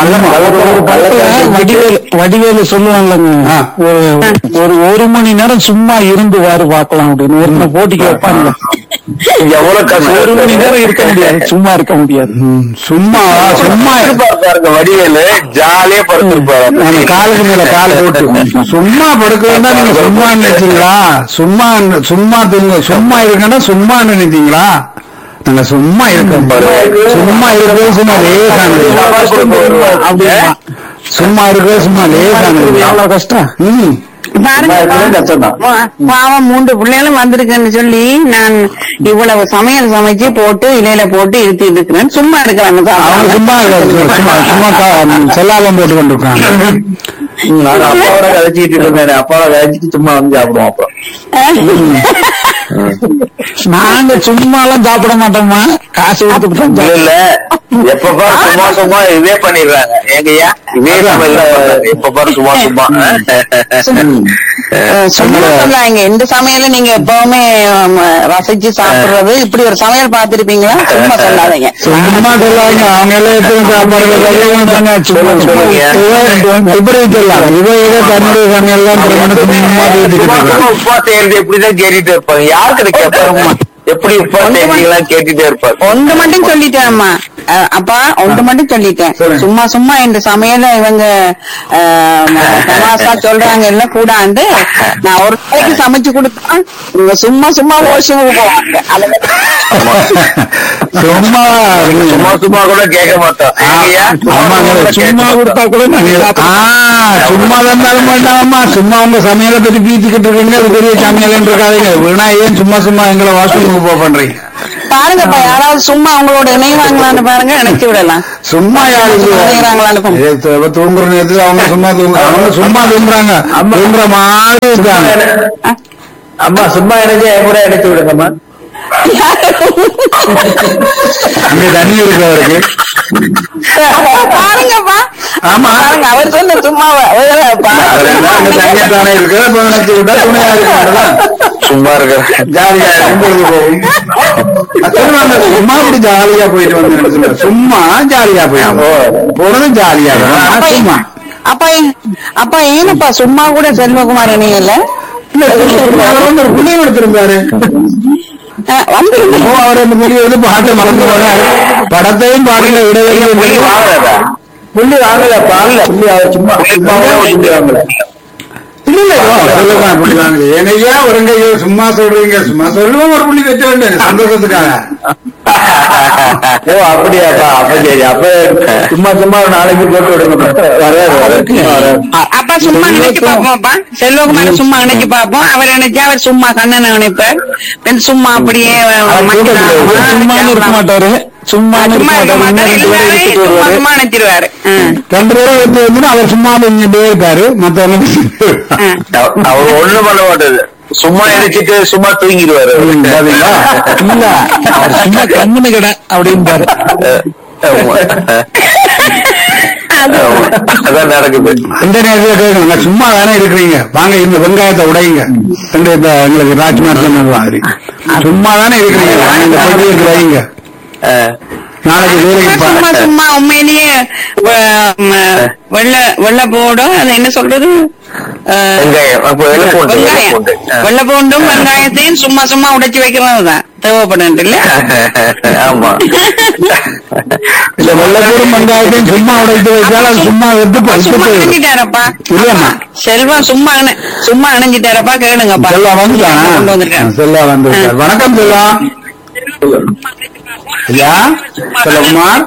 வடிவேலு வடிவேலு சொல்லுவாங்கல்லங்க ஆ. ஒரு ஒரு ஒரு மணி நேரம் சும்மா இருந்து வாரு பார்க்கலாம் அப்படின்னு ஒரு போட்டிக்கு வைப்பாங்க எவ்வளவு கஷ்டம் ஒரு மணி நேரம் இருக்க முடியாது சும்மா இருக்க முடியாது ம், சும்மா சும்மா பாருங்க வடிவேலு ஜாலியா படுத்திருப்பாரு நம்ம காலுக்கு மேல கால் போட்டு சும்மா படுக்க வேண்டாம் நீங்க சும்மா நினைச்சீங்களா சும்மா சும்மா தூங்க சும்மா இருக்கா சும்மா நினைச்சீங்களா நாங்க சும்மா இருக்கோம் சும்மா இருக்கிறது சும்மா லேசானது அப்படியா? சும்மா இருக்கிறது சும்மா லேசானது அவ்வளவு கஷ்டம் ம் பாருங்க சும்மா கஷ்டம்தான். பா- பாவம் மூன்று பிள்ளைகளும் வந்திருக்குன்னு சொல்லி நான் இவ்வளவு சமையல் சமைச்சு போட்டு இலையில போட்டு இருத்திட்டு இருக்கிறேன் சும்மா இருக்கிறாங்க அவங்க சாப்பிடாம. சும்மா இல்ல, சும்மா சும்மா கா- செல்லாபம் போட்டு கொண்டிருக்காங்க நான் அப்பாவோட கதைச்சிட்டு இருந்தேன் அப்பாவோட கதைச்சிட்டு சும்மா வந்து சாப்பிடுவோம் அப்புறம் நாங்க சும்மா எல்லாம் சாப்பிட மாட்டோமா காசு கொடுத்துட்டு தான் இல்ல சாப்பிடுவோம். இல்ல எப்ப பாரு சும்மா சும்மா இதே பண்ணிடுறாங்க ஏங்கய்யா இதே சமையல் தான் பண்றாங்க. எப்ப பாரு சும்மா சும்மா அஹ் சும்மா சொல்லாங்க இந்த சமையல நீங்க எப்பவுமே ஆம், ரசிச்சு சாப்பிடுறது இப்படி ஒரு சமையல் பார்த்திருப்பீங்களா சும்மா சொல்லாதீங்க சும்மா சொல்லாங்க அவங்க எல்லாம் எப்படி சாப்பாடு தாங்க சும்மா சொல்லுங்க. இவ- இப்படி சொல்லலாம் இவ ஏதோ தன்னுடைய சமையல் தான் திருமணம் சும்மா பேசிக்கிட்டு இருக்கா. உப்பா செய்யறது எப்படிதான் கேட்டுட்டே இருப்பாங்க யாருக்கு கேட்பாங்க எப்படி உப்பா செய்யறீங்களா கேட்டுட்டே இருப்பாங்க ஒன்று மட்டும் சொல்லிட்டேன் அம்மா அஹ் அப்பா ஒன்று மட்டும் சொல்லிட்டேன் சொல்லுங்க. சும்மா சும்மா இந்த சமையல இவங்க அஹ், தமாஷா சொல்றாங்க இல்ல கூடாண்டு நான் ஒரு நாளைக்கு சமைச்சு கொடுத்தா இவங்க சும்மா சும்மா ஓஷனுக்கு போவாங்க அதை சும்மா சும்மா சும்மா கூட கேட்க மாட்டோம் ஏங்கய்யா? ஆமாங்க, கூட கேட்க சும்மா மாட்டோம். கொடுத்தா கூட நாங்க ஆ, சாப்பிடுவோம். சும்மா வந்தாலும் வேண்டாமா சும்மா உங்க சமையலை பத்தி பீத்திக்கிட்டு இருக்கீங்க அது பெரிய சமையல் இருக்காதீங்க வீணா ஏன் சும்மா சும்மா எங்களை வாஷ்ரூமுக்கு போக பண்றீங்க பாருங்கப்பா யாராவது சும்மா அவங்களோட இணைவாங்களான்னு பாருங்க இணைச்சு விடலாம் சும்மா யாரு இணைகிறாங்களான்னு பாருங்க. ஏ, தூ- தூங்குற நேரத்துல அவங்க சும்மா தூங்க அவங்க சும்மா தூங்குறாங்க தூங்குற மாதிரி இருக்காங்க அம்மா சும்மா இணைஞ்சு என் கூட இணைச்சு விடுங்கம்மா அங்க தண்ணி இருக்கு அவருக்கு பாருங்கப்பா ஆமா. பாருங்க அவர் சொன்ன சும்மா அதெல்லாம் அங்க தண்ணியா தானே இருக்கு அப்ப நினைச்சு விட்டா துணையா இருக்கு சும்மா இருக்க ஜாலியா இருக்கும் பொழுது போகும் சொல்லுவாங்க சும்மா இப்படி ஜாலியா போயிட்டு வந்து சும்மா ஜாலியா போயிட்டு போறது ஜாலியா இருக்கும் ஆனா சும்மா அப்ப அப்ப ஏனப்பா சும்மா கூட செல்வகுமார் இணையல இல்ல அவர் வந்து ஒரு புள்ளியம் எடுத்திருந்தாரு வந்து ஓ அவர் அந்த மொழி வந்து பாட்டை மறந்து போனார் படத்தையும் பாடல புள்ளி விடவே வாங்கலதா புள்ளி வாங்கல பாங்கல புள்ளி அவர் சும்மா சும்மாவே புள்ளி வாங்கல இல்ல இல்ல சொல்லுங்க அப்படி வாங்க ஏனையா ஒருங்க ஐயோ சும்மா சொல்றீங்க சும்மா சொல்லுவோம் ஒரு புள்ளி வச்ச வேண்டியது சந்தோஷத்துக்காக ஓ அப்படியாப்பா அப்ப சரி அப்ப சும்மா சும்மா ஒரு நாளைக்கு போட்டு விடுங்க வராது வராது வராது அப்ப சும்மா நினைச்சு பாப்போம்ப்பா செல்வகுமார் சும்மா நினைச்சு பாப்போம் அவர் நினைச்சா அவர் சும்மா கண்ணனை நினைப்பார் பின் சும்மா அப்படியே சும்மான்னு இருக்க மாட்டாரு சும்மா சும்மா இருக்க மாட்டாரு ரெண்டு பேரும் எல்லாரையும் எடுத்துட்டு சும்மா வருவாரு சும்மா நினைச்சிருவாரு ம். ரெண்டு பேரும் வந்து வந்து அவர் சும்மா இங்கே இருப்பாரு மத்தவங்க ம். அவர் ஒண்ணும் பண்ண மாட்டாரு சும்மா எரிச்சிட்டு சும்மா தூங்கிடுவாரு பாத்தீங்களா? இல்ல அவர் சும்மா கம்முன்னு கிட அப்படின்பாரு ஆமா. அது ஆமா. அதான் நடக்குது அந்த நேரத்தில் கேட்கணும் நான் சும்மா தானே இருக்கிறீங்க வாங்க இந்த வெங்காயத்தை உடையுங்க ரெண்டு இந்த எங்களுக்கு ராஜ்குமார் சொன்னது மாதிரி சும்மா தானே இருக்கிறீங்க வாங்க இந்த பொடியை வைங்க ஆ. நாளைக்கு வேலைக்கு பா- சும்மா சும்மா உண்மையிலேயே வ- ம- வெள்ளை வெள்ளை போடும் அது என்ன சொல்றது அஹ், வெங்காயம் அப்ப வெள்ளை பூண்டு வெள்ளை வெங்காயம் பூண்டு ஆ. வெள்ளை பூண்டும் வெங்காயத்தையும் சும்மா சும்மா உடைச்சு வைக்கிறதுதான் தேவைப்படும் இல்ல ஆமா இந்த வெள்ளப்பூரும் வெங்காயத்தையும் சும்மா உடைத்து வைத்தால் அது சும்மா வெத்து அப்பா வெத்து சும்மா போயிடும் அணைஞ்சிட்டாரப்பா இல்லையாம்மா? செல்வம் சும்மா அணை- சும்மா அணைஞ்சிட்டாரப்பா கேளுங்கப்பா செல்லா கொண்டு வந்துட்டான் வந்திருக்கேன் செல்லா வந்துட்டார் வணக்கம் செல்லா ஐயா செல்லகுமார்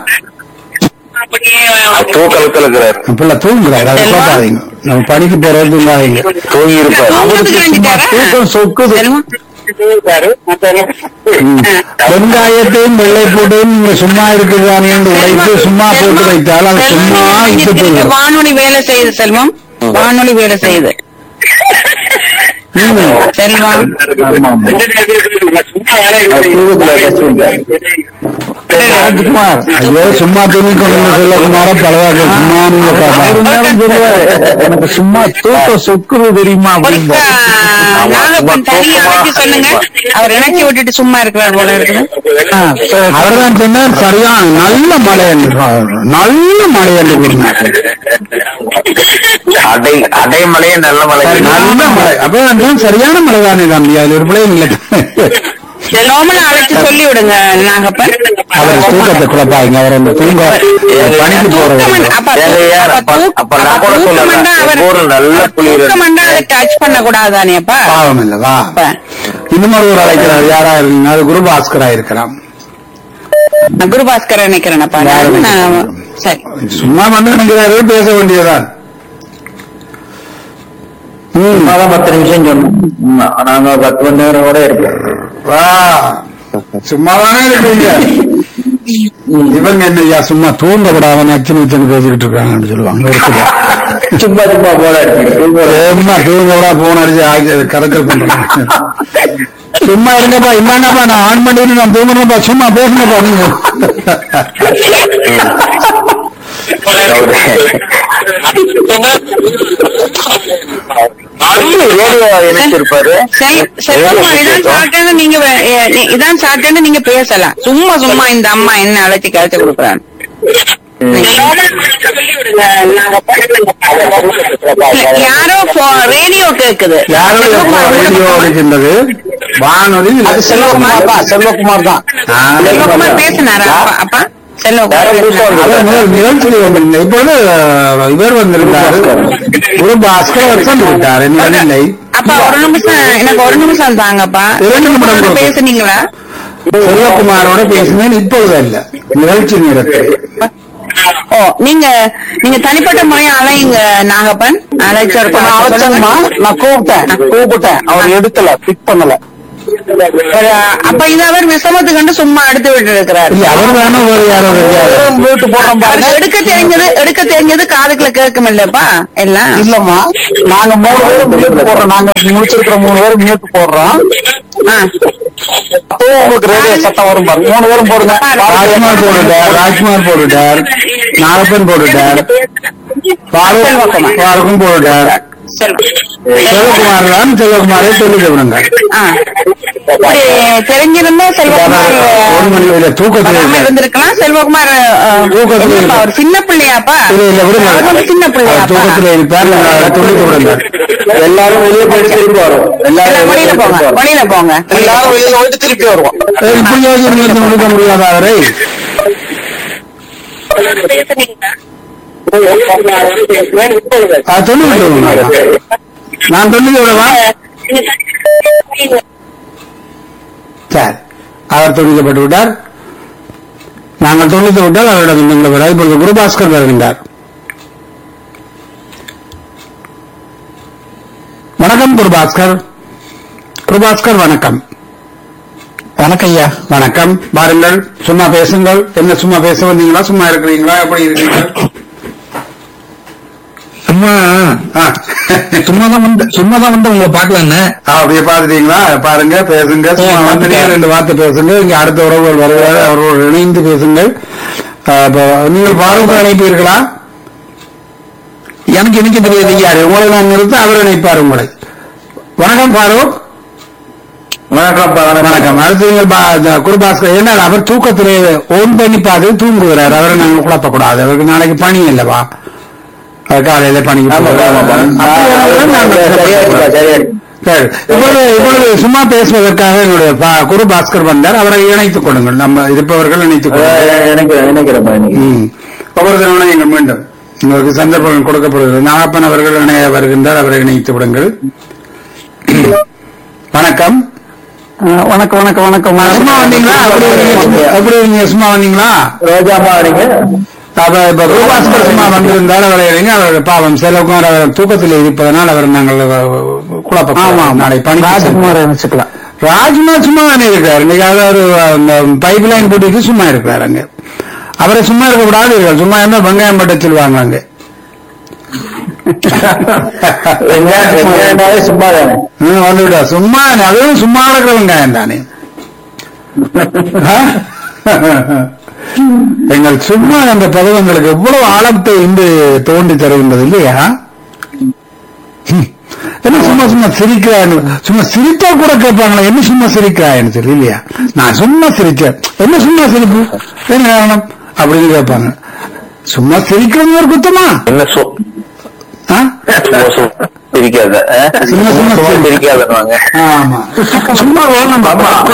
தூக்கலத்துல இருக்கிறாரு பிள்ளை தூங்குறாரு அதை செல்வா? போட்டாதீங்க நம்ம பணிக்கு போறது தூங்காதீங்க தூங்கி இருப்பாரு தூங்குறதுக்கு அணைஞ்சிட்டாரா? தூக்கம் சொக்குது செல்வம் ம். வெங்காயத்தையும் வெள்ளை போட்டையும் நீங்க சும்மா இருக்குதானே என்று உடைத்து சும்மா போட்டு வைத்தால் அது சும்மா இட்டு போயிடும் வானொலி வேலை செய்யுது செல்வம் வானொலி வேலை செய்யுது ம். செல்வம் ராஜ்குமார் ஐயோ சும்மா துணி கொண்டு வந்து செல்லகுமார பரவாயில்ல சும்மா நீங்க ஒரு பாப்பா. நேரம் சொல்லுவாரு எனக்கு சும்மா தூக்கம் சொக்குது தெரியுமா ஒருக்கா அப்படின்பாரு நாகப்பன் தனியா வச்சு சொல்லுங்க அவர் இணைச்சி விட்டுட்டு சும்மா இருக்கிறார் போல இருக்குது ஆ, சரி. அவர்தான் சொன்னார் சரியான நல்ல மழை என்று நல்ல மழை என்று கூறினார் அடை அடைமலையே நல்ல மலை நல்ல மழை அப்ப சரியான மழை தானே தம்பி அது ஒரு பிள்ளை இல்லை செல்வமன் அழைச்சு சொல்லி விடுங்க நாகப்பன் அவர் தூக்கத்தை குழப்பாங்க அவர் அந்த தூங்க பணிக்கு போறது தூக்கமன்- அப்ப ஏங்க, ஏன் அப்ப அப்ப- தூக்க- அப்ப நான் அப்ப கூட தூக்கமண்டா சொல்லலாம். அவர் ஒரு நல்ல குளிர் தூக்கமண்டா அதை டச் பண்ண கூடாதானேப்பா பாவம் இல்லவா அப்ப இன்னும் ஒரு அழைக்கிறார் யாரா இருக்கீங்க அது குரு பாஸ்கரா இருக்கிறான் நான் குருபாஸ்கர் நினைக்கிறேனப்பா யாரு நான் சரி சும்மா வந்து நினைக்கிறாரு பேச வேண்டியதுதான் ம். சும்மாதான் பத்து நிமிஷம் சொன்னோம் ம், நாங்க பத்து மணி நேரம் கூட இருப்போம் வா சும்மாதானே இருக்கீங்க இவங்க என்னய்யா சும்மா தூங்க விடாம நச்சு நச்சுன்னு பேசிக்கிட்டு இருக்காங்கன்னு சொல்லுவாங்க இருக்குது. சும்மா சும்மா போல அடிச்சுக்கிட்டு சும்மா தூங்க விடா போன் அடிச்சு ஆகி கரக்கல் பண்றாங்க சும்மா இருங்கப்பா இந்தாங்கப்பா நான் ஆன் பண்ணிட்டு நான் தூங்குறேன்ப்பா சும்மா பேசுங்கப்பா நீங்க ரேடியோ இணைச்சிருப்பாரு செல்- செல்வம்மா இதான் சாப்பிட்டேன்னு நீங்க வே- எ- எ- இதான் சாப்பிட்டேன்னு நீங்க பேசலாம் சும்மா சும்மா இந்த அம்மா என்ன அழைச்சி கழிச்சு கொடுக்குறாங்க யாரோ ரேடியோ கேக்குது யாருடைய ரேடியோ இருக்கின்றது வானொலி அது செல்வகுமார் செல்வகுமார் தான் செல்வகுமார் பேசினாரா அப்பா அப்பா செல்வகுமார் பேசினாரா? அவர் முதல் நிகழ்ச்சி வந்திருந்தார். இப்பொழுது அஹ், இவர் வந்திருந்தார் குரு பாஸ்கர் வந்து விட்டார் என்ன இல்லை அப்பா ஒரு நிமிஷம் எனக்கு ஒரு நிமிஷம் தாங்கப்பா இரண்டு நிமிடம் கொடுங்க. பேசுனீங்களா செல்வகுமாரோட பேசினேன் இப்பொழுது அல்ல நிகழ்ச்சி நேரத்தில் ஓ நீங்க நீங்க தனிப்பட்ட முறையா அலையுங்க நாகப்பன் அழைச்ச நான் அழைச்சேங்கம்மா நான் கூப்பிட்டேன் கூப்பிட்டேன் அவர் எடுக்கல பிக் பண்ணல ஒரு, அப்ப இது அவர் விஷமத்து கண்டு சும்மா எடுத்து விட்டு இருக்கிறார் இல்ல அவர் தானே வேறு யாரோ தெரியாது வீட்டு போடுறோம் பாருங்க எடுக்க தெரிஞ்சது எடுக்க தெரிஞ்சது காதுக்குள்ள கேட்கும் இல்லப்பா எல்லாம் இல்லம்மா நாங்க மூணு பேரும் மியூட் போடுறோம் நாங்க முடிச்சிருக்கிற மூணு பேரும் மியூட் போடுறோம் ஆ. அப்பவும் உங்களுக்கு ரேடியோ சத்தம் வரும் பாருங்க மூணு பேரும் போடுங்க ராஜ்குமார் போட்டுட்டார் ராஜ்குமார் போட்டுட்டார் நாகப்பன் போட்டுட்டார் பாரூக் பாருக்கும் போட்டுட்டார் செல்வகுமார் தான் செல்வகுமாரை சொல்லிக்க விடுங்க ஆ. இப்படி தெரிஞ்சிருந்தா செல்வகுமார் ஒரு மணி வரை தூக்கத்தில் வராம இருக்கார். இருந்திருக்கலாம் செல்வகுமார் அஹ், தூக்கத்துல என்னப்பா, இருக்கார். அவர் சின்ன பிள்ளையாப்பா இல்ல இல்ல விடுங்க அவர் வந்து சின்ன அவர் பிள்ளையாப்பா தூக்கத்தில் இருப்பார் நீங்கள் சொல்லிக்க விடுங்க எல்லாரும் வெளியே போயிட்டு திரும்பி வரும் எல்லாம் வெளியில போங்க வெளியில போங்க எல்லாரும் வெளியில போயிட்டு திருப்பி வருவோம் ஏய், இப்படி யோசிச்சு நீங்கள் முடிக்க முடியாத அவரை ஆ, சொல்லிக்க விடுங்க நான் சொல்லிக்க விடவா சரி அவர் துணிக்கப்பட்டு விட்டார் நாங்கள் துணித்து விட்டால் அவரிடம் நீங்கள் விட இப்பொழுது குருபாஸ்கர் வருகின்றார் வணக்கம் குருபாஸ்கர் குருபாஸ்கர் வணக்கம் வணக்கம் ஐயா வணக்கம் பாருங்கள் சும்மா பேசுங்கள் என்ன சும்மா பேச வந்தீங்களா சும்மா இருக்கிறீங்களா எப்படி இருக்கீங்க சும்மா ஆ. சும்மா தான் வந்து சும்மா தான் வந்து உங்களை பாக்கலான்னு ஆ, அப்படியே பாத்துட்டீங்களா பாருங்க பேசுங்க சும்மா ஆ, வந்து வந்துட்டேன். ரெண்டு வார்த்தை பேசுங்க இங்க அடுத்த உறவுகள் வருவார் அவரோடு இணைந்து பேசுங்கள் ஆ, இப்ப நீங்கள் பாரூக் இணைப்பீர்களா எனக்கு எனக்கு தெரியாது யாரு உங்களை நான் நிறுத்த அவர் இணைப்பார் உங்களை வணக்கம் பாரூக் வணக்கம் வணக்கம் அடுத்து நீங்கள் பா- இந்த குருபாஸ்கர் என்ன அவர் தூக்கத்திலே ஓன் பண்ணி பார்த்து தூங்குகிறார் அவரை நாங்கள் குழப்பக்கூடாது அவருக்கு நாளைக்கு பணி இல்லவா அவர் காலையில பணிக்கு ஆமா, போகிறார். ஆமா, ஆமா. அப்படியானவரை நாங்கள் சரியா இருக்கா, சரியா இருக்கு. சரி. இப்பொழுது இப்பொழுது சும்மா பேசுவதற்காக என்னுடைய பா- குரு பாஸ்கர் வந்தார் அவரை இணைத்துக் கொடுங்கள் நம்ம இருப்பவர்கள் இணைத்துக் கொடுங்கள் எனக்கு நினைக்கிறப்பா எனக்கு ம். ஒவ்வொரு இணையுங்கள் மீண்டும் உங்களுக்கு சந்தர்ப்பம் கொடுக்கப்படுகிறது நாகப்பன் அவர்கள் இணைய வருகின்றார் அவரை இணைத்து விடுங்கள் வணக்கம் வணக்கம் வணக்கம் வணக்கம் சும்மா வந்தீங்களா அப்படி இருக்கீங்க? எப்படி இருக்கீங்க சும்மா வந்தீங்களா ரோஜாமா வரீங்க அப்ப இப்ப குருபாஸ்கர் சும்மா வந்திருந்தால் அவரை இணைங்க அவர் பாவம் செலவுக்கும் அவர் தூக்கத்தில் இருப்பதனால் அவர் நாங்கள் குழப்ப ஆமா நாளை பணி ராஜகுமார் வச்சுக்கலாம் ராஜ்குமார் சும்மா தானே இருக்காரு இன்னைக்கு அவர் அந்த பைப் லைன் போட்டுட்டு சும்மா இருக்கிறாரு அங்க அவரை சும்மா இருக்க கூடாது சும்மா இருந்தா வெங்காயம் பட்ட சொல்லுவாங்க அங்க வெங்காயம் வெங்காயம்னாலே சும்மா தானே ம், வந்துவிட்டா சும்மா அதுவும் சும்மா இருக்கிற வெங்காயம் தானே ஆ? எங்கள் சும்மா அந்த பருவங்களுக்கு எவ்வளவு ஆழத்தை இன்று தோண்டி தருகின்றது இல்லையா ம். என்ன சும்மா சும்மா சிரிக்கிறாங்க சும்மா சிரித்தா கூட கேட்பாங்களா என்ன சும்மா சிரிக்கிறான்னு சொல்லி இல்லையா நான் சும்மா சிரிச்சேன் என்ன சும்மா சிரிப்பு என்ன காரணம் அப்படின்னு கேட்பாங்க சும்மா சிரிக்கிறது ஒரு குத்தமா என்ன சொ ஆ? சும்மா சும்மா சிரிக்காத ஆ? சும்மா சும்மா சும்மா சிரி- சிரிக்காதவாங்க ஆமா சும்மா வாங்கம்மா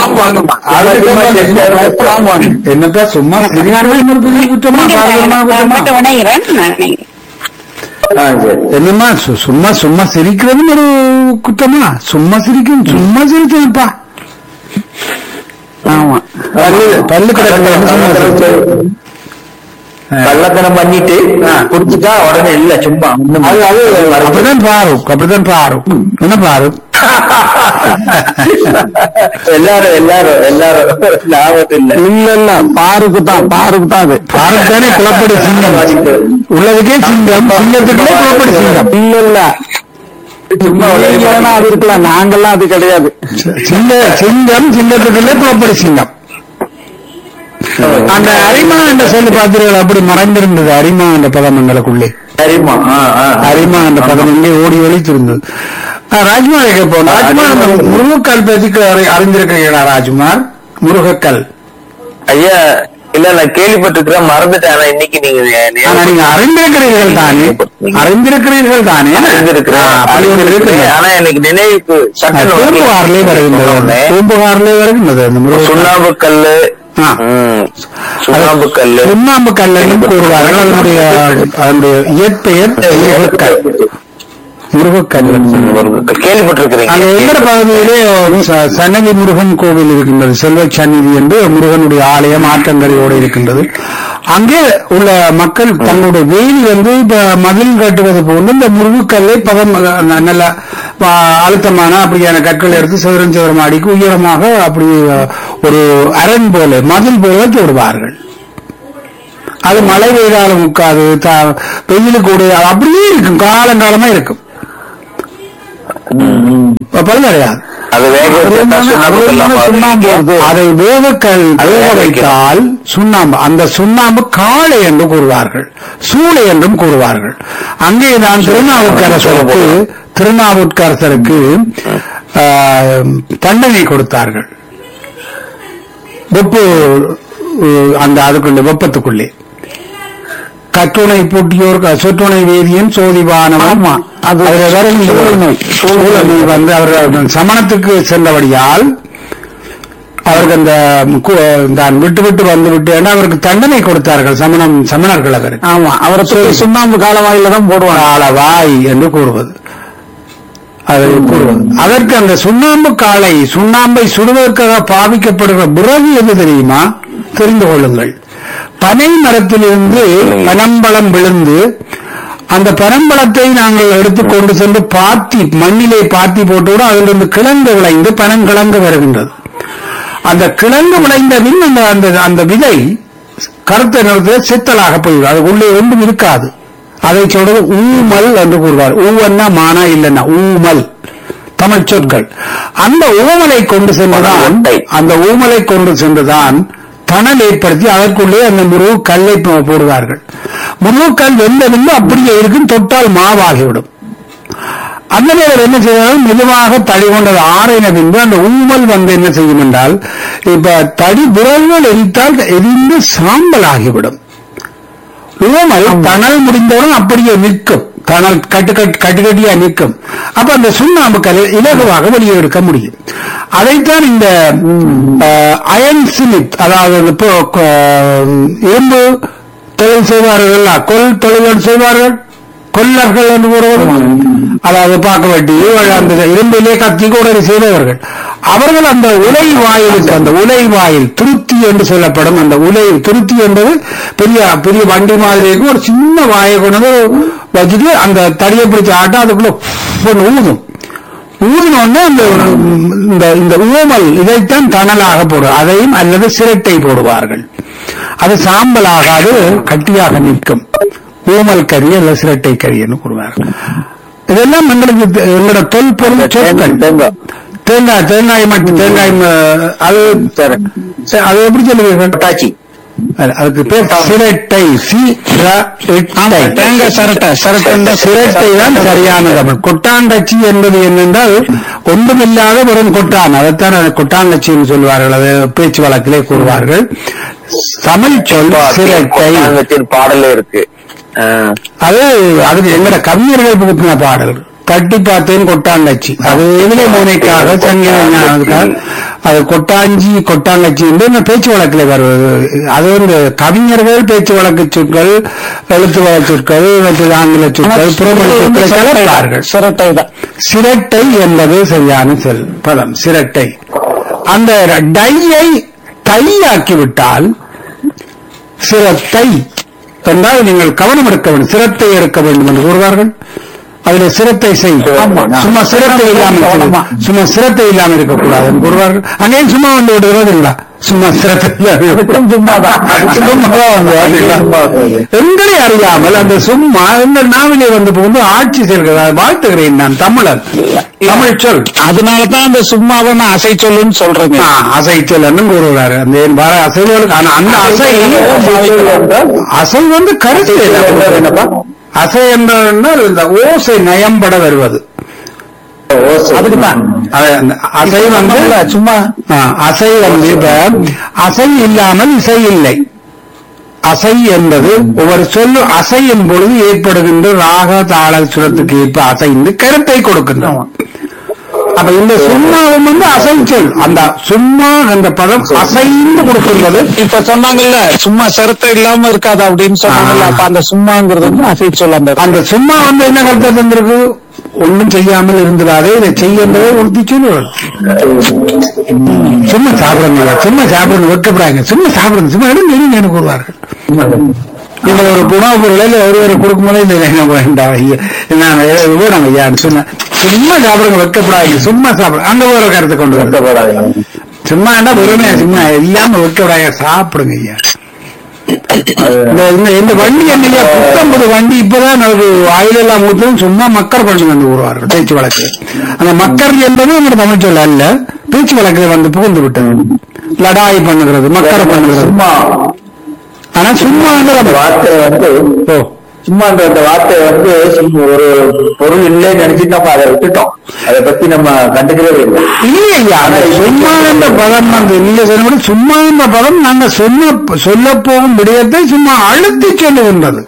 என்னப்பா சும்மா சிரிக்கிறது ஒரு பெரிய குற்றமா பாரதமா குற்றமா உங்கள்கிட்ட வினைகிறேன் நான் நினைக்கிறேன். ஆ சரி என்னம்மா சு- சும்மா சும்மா சிரிக்கிறதும் ஒரு குற்றமா சும்மா சிரிக்கும் சும்மா சிரிச்சேன்ப்பா ஆமா பல்லு பல்லு கிடக்கு சும்மா சிரிச்சேன். கள்ளத்தனம் பண்ணிட்டு குடிச்சுட்டா உடனே இல்ல சும்மா ஒண்ணும் அது அது அப்படிதான் பாரு அப்படிதான் பாரு என்ன பாரு எல்லாரும் எல்லாரும் எல்லாரும் லாபத்து இல்ல இல்ல இல்ல பாருக்கு தான் பாருக்கு தான் அது பாரு தானே குளப்படி சிங்கம் உள்ளதுக்கே சிங்கம் சிங்கத்துக்குள்ளே குளப்படி சிங்கம் இல்ல இல்ல சும்மா நீங்க வேணா அது இருக்கலாம் நாங்கெல்லாம் அது கிடையாது சிங்க சிங்கம் சிங்கத்துக்குள்ளே குளப்படி சிங்கம் அந்த அரிமா என்ற சொல்லு பார்த்தீர்கள் அப்படி மறைந்திருந்தது அரிமா என்ற பதம் எங்களுக்குள்ளே சரிம்மா ஆ, ஆ. அரிமா என்ற பதம் எங்கே ஓடி ஒழித்திருந்தது ஆ, ராஜ்குமார் கேட்போம் ராஜ்குமார் அந்த முருகக்கல் பற்றி அறி- அறிந்திருக்கிறீர்களா ராஜ்குமார் முருகக்கல் ஐயா இல்ல நான் கேள்விப்பட்டிருக்கிறேன் மறந்துட்டேன் ஆனா இன்னைக்கு நீங்க ஞா- ஆனா நீங்க அறிந்திருக்கிறீர்கள் தானே அறிந்திருக்கிறீர்கள் தானே அறிந்திருக்கிறேன். ஆ, அப்படி ஒன்று இருக்குது. அறிந்திருக்கிறேன். ஆனா எனக்கு நினைவுக்கு ஆ, சட்டன்னு பூம்புகார்லயே வருகின்றது வரல. பூம்புகார்லயே வருகின்றது அந்த முருகக்கல் சுண்ணாம்பு கல்லு ஆ. ம். சுண்ணாம்பு கல்லு சுண்ணாம்பு கல்லென்னும் கூறுவார்கள் அதனுடைய அதனுடைய இயற்பெயர் முருகக்கல் முருகக்கல் கேள்விப்பட்டிருக்கிறீங்க அங்க எங்கட பகுதியிலே ச- சன்னதி முருகன் கோவில் இருக்கின்றது செல்வ சந்நிதி என்று முருகனுடைய ஆலயம் ஆற்றங்கரையோடு இருக்கின்றது அங்கே உள்ள மக்கள் தங்களுடைய வேலி வந்து இப்ப மதில் கட்டுவது போன்று இந்த முருகக்கல்லை பதம் ந- நல்ல பா- அழுத்தமான அப்படியான கற்கள் எடுத்து சிவரம் சிவரம் அடிக்கு உயரமாக அப்படி அஹ், ஒரு அரண் போல மதில் போல வைத்து விடுவார்கள் அது மழை பெய்தாலும் முக்காது த- வெயிலுக்கு கூட அப்படியே இருக்கும் காலங்காலமா இருக்கும் பல கிடையாது அது வேக வச்சா சுண்ணாம்பு சுண்ணாம்பு வருது. அதை வேகக்கல் வேக வைத்தால் சுண்ணாம்பு அந்த சுண்ணாம்பு காளை என்று கூறுவார்கள் சூளை என்றும் கூறுவார்கள் அங்கே நான் திருநாவுக்கரசருக்கு திருநாவுக்கரசருக்கு ஆஹ், தண்டனை கொடுத்தார்கள் வெப்பு அஹ், அந்த அதுக்குள்ள வெப்பத்துக்குள்ளே கட்டுணை பூட்டியோர் க- சொற்றுணை வேதியன் சோதிவானவன் அது வரும் சூழநோய் சூழநோய் வந்து அவர்கள் சமணத்துக்கு சென்றபடியால் அவருக்கு அந்த கு- தான் விட்டு விட்டு வந்து விட்டு ஏன்னா அவருக்கு தண்டனை கொடுத்தார்கள் சமணம் சமணர்கள் அவருக்கு ஆமா அவரை தூக்கி சுண்ணாம்பு காலவாயில தான் போடுவாங்க காலவாய் என்று கூறுவது அதை கூறுவது அதற்கு அந்த சுண்ணாம்பு காளை சுண்ணாம்பை சுடுவதற்காக பாவிக்கப்படுகிற விறகு எது தெரியுமா தெரிந்து கொள்ளுங்கள் பனை மரத்திலிருந்து பனம்பழம் விழுந்து அந்த பனம்பழத்தை நாங்கள் எடுத்து கொண்டு சென்று பாத்தி மண்ணிலே பாத்தி போட்டுவிட அதிலிருந்து கிழங்கு விளைந்து பனங்கிழங்கு வருகின்றது அந்த கிழங்கு விளைந்த பின் அந்த அந்த அந்த விதை கருத்த நிறத்தில் செத்தலாக போய்விடும் அது உள்ளே ஒன்றும் இருக்காது அதை சொல்றது ஊமல் என்று கூறுவார் ஊவன்னா மானா இல்லைன்னா ஊமல் தமிழ் சொற்கள் அந்த ஊமலை கொண்டு சென்றுதான் அந்த ஊமலை கொண்டு சென்றுதான் தணல் ஏற்படுத்தி அதற்குள்ளே அந்த முருகு கல்லை போ- போடுவார்கள் முருகக்கல் வெந்ததிலிருந்து அப்படியே இருக்கும் தொட்டால் மாவாகிவிடும் அந்த நேரம் என்ன செய்தாலும் மெதுவாக தடி கொண்டது ஆறின பின்பு அந்த ஊமல் வந்து என்ன செய்யும் என்றால் இப்ப தடி விரல்கள் எரித்தால் எரிந்து சாம்பல் ஆகிவிடும் ஊமல் தணல் முடிந்தவுடன் அப்படியே நிற்கும் தணல் கட்டு கட்டு கட்டு கட்டியா நிற்கும் அப்ப அந்த சுண்ணாம்பு கல் இலகுவாக வெளியே எடுக்க முடியும் அதைத்தான் இந்த அயன் சிமித் அதாவது இந்த இப்போ, க- இரும்பு தொழில் செய்வார்கள் கொல் தொழில்கள் செய்வார்கள் கொல்லர்கள் என்று கூறுவார்கள் அதாவது பார்க்க வேண்டி அந்த இரும்பிலே கத்தி கூட செய்தவர்கள் அவர்கள் அந்த உலை வாயிலுக்கு அந்த உலை வாயில் துருத்தி என்று சொல்லப்படும் அந்த உலை துருத்தி என்பது பெரிய பெரிய வண்டி மாதிரி இருக்கும் ஒரு சின்ன வாயை கொண்டு வந்து வச்சுட்டு அந்த தடியை பிடிச்ச ஆட்டம் அதுக்குள்ள பொண்ணு ஊதும் ஊதினோடனே அந்த இந்த இந்த ஊமல் இதைத்தான் தணலாக போடும் அதையும் அல்லது சிரட்டை போடுவார்கள் அது சாம்பலாகாது கட்டியாக நிற்கும் ஊமல் கறி அல்லது சிரட்டை கறி என்று கூறுவார்கள் இதெல்லாம் எங்களுக்கு தெ- எங்களோட தொல்பொருள் சொற்கள் தேங்காய் தேங்காய் மட்டும் தேங்காய் ம- அது அது எப்படி சொல்லுவீர்கள் பட்டாச்சி அது- அதுக்கு பேர் சிரட்டை சி ர இட்டை. தேங்காய் சரட்டை சரட்டை சிரட்டை தான் சரியான தமிழ் கொட்டாங்கச்சி என்பது என்னென்றால் ஒன்றுமில்லாத வெறும் கொட்டான் அதைத்தான் அது கொட்டாங்கச்சின்னு சொல்வார்கள் அது பேச்சு வழக்கிலே கூறுவார்கள் தமிழ் சொல் சிரட்டை வச்சிரு பாடலே இருக்கு ஆஹ் அது அதுக்கு எங்கட கவிஞர்கள் புகுத்தின பாடல் தட்டி பார்த்தேன் கொட்டாங்கச்சி அது எதிலே மோனைக்காக சங்கீத ஞானத்துக்காக அது கொட்டாஞ்சி கொட்டாங்கச்சி என்று இந்த பேச்சு வழக்கில் வருவது அது வந்து கவிஞர்கள் பேச்சு வழக்கு சொற்கள் எழுத்து வழக்கு சொற்கள் மற்ற ஆங்கில சொற்கள் புறமொழி சொற்களை கலப்பார்கள் சிரட்டை தான் சிரட்டை என்பது சரியான சொல் பதம் சிரட்டை அந்த டையை தையாக்கிவிட்டால் சிரத்தை என்றால் நீங்கள் கவனம் எடுக்க வேண்டும் சிரத்தை எடுக்க வேண்டும் என்று கூறுவார்கள் அதில் சிரத்தை செய் சும்மா சிரத்தை இல்லாமல் செய். சும்மா சிரத்தை இல்லாமல் இருக்கக்கூடாது என்று கூறுவார்கள் அங்கேயும் சும்மா வந்து விடுவதில்லை சும்மா சிரத்தை இல்லாமல் சும்மாதான் சும்மாதான் வந்து விடுவதில்லை. எங்களை அறியாமல் அந்த சும்மா எங்கள் நாவிலே வந்து புகுந்து ஆட்சி செய்கிறதா வாழ்த்துகிறேன் நான் தமிழன் தமிழ் சொல் அதனாலதான் அந்த சும்மாவை நான் அசை சொல்லுன்னு சொல்றேங்க ஆ, அசைச்சல் கூறுகிறாரு அந்த என் வர அசைவுகளுக்கு ஆனா அந்த அசை அசை வந்து கருத்து என்னப்பா அசை என்றால் இந்த ஓசை நயம்பட வருவது அதுக்குதான் அது அந்த அசை வந்து சும்மா ஆ, அசை வந்து இப்ப அசை இல்லாமல் இசை இல்லை அசை என்பது ஒவ்வொரு சொல்லு அசையும் பொழுது ஏற்படுகின்ற ராக தாள சுரத்துக்கு ஏற்ப அசைந்து கருத்தை கொடுக்கின்றோம் அப்ப இந்த சும்மாவும் வந்து அசைச்சொல் அந்த சும்மா என்ற பதம் அசைந்து கொடுக்கின்றது இப்ப சொன்னாங்கல்ல சும்மா சிரத்தை இல்லாம இருக்காது அப்படின்னு சொன்னாங்கல்ல அப்ப அந்த சும்மாங்கிறது வந்து அசை சொல் அந்த அந்த சும்மா வந்து என்ன கருத்தை தந்திருக்கு ஒண்ணும் செய்யாமல் இருந்துடாதே இதை செய்யன்றதை உறுதி சொல்லுவாங்க சும்மா சாப்பிடுங்க சும்மா சாப்பிடுங்க வெட்டப்படாங்க சும்மா சாப்பிடுங்க சும்மா இடம் நெருங்கி எனக்கு கூறுவார்கள் நீங்கள் ஒரு உணவுப் பொருளை ஒருவரை கொடுக்கும்போது இந்த என்ன வேண்டாம் ஐயா நான் வேணாம் ஐயான்னு சொன்னேன் சும்மா சாப்பிடுங்க வைக்கப்படாது சும்மா சாப்பிடுங்க அங்க ஒரு கருத்து கொண்டு வந்து கஷ்டப்படாதீங்க சும்மா என்ன வெறுமையா சும்மா இல்லாம வைக்கப்படாது சாப்பிடுங்க ஐயா இந்த இந்த- இந்த வண்டி என்னையா புத்தம் புது வண்டி இப்பதான் நமக்கு ஆயில் எல்லாம் ஊற்றும் சும்மா மக்கர் பண்ணி வந்து விடுவார்கள் பேச்சு வழக்கு அந்த மக்கர் என்பது நம்ம தமிழ் சொல்ல அல்ல பேச்சு வழக்கு வந்து புகுந்து விட்டது லடாய் பண்ணுகிறது மக்கர் பண்ணுகிறது சும்மா ஆனா சும்மா அந்த வந்து வார்த்தை வந்து ஓ சும்மான்ற அந்த வார்த்தை வந்து சும்மா ஒரு பொருள் இல்லைன்னு நினைச்சிட்டு நம்ம அதை விட்டுட்டோம் அதை பத்தி நம்ம கண்டுக்கவே இல்லை இல்லையா அந்த சும்மா என்ற பதம் வந்து நீங்க சொன்னபடி சும்மா என்ற பதம் நாங்க சொன்ன சொல்ல போகும் விடயத்தை சும்மா அழுத்தி சொல்லுகின்றது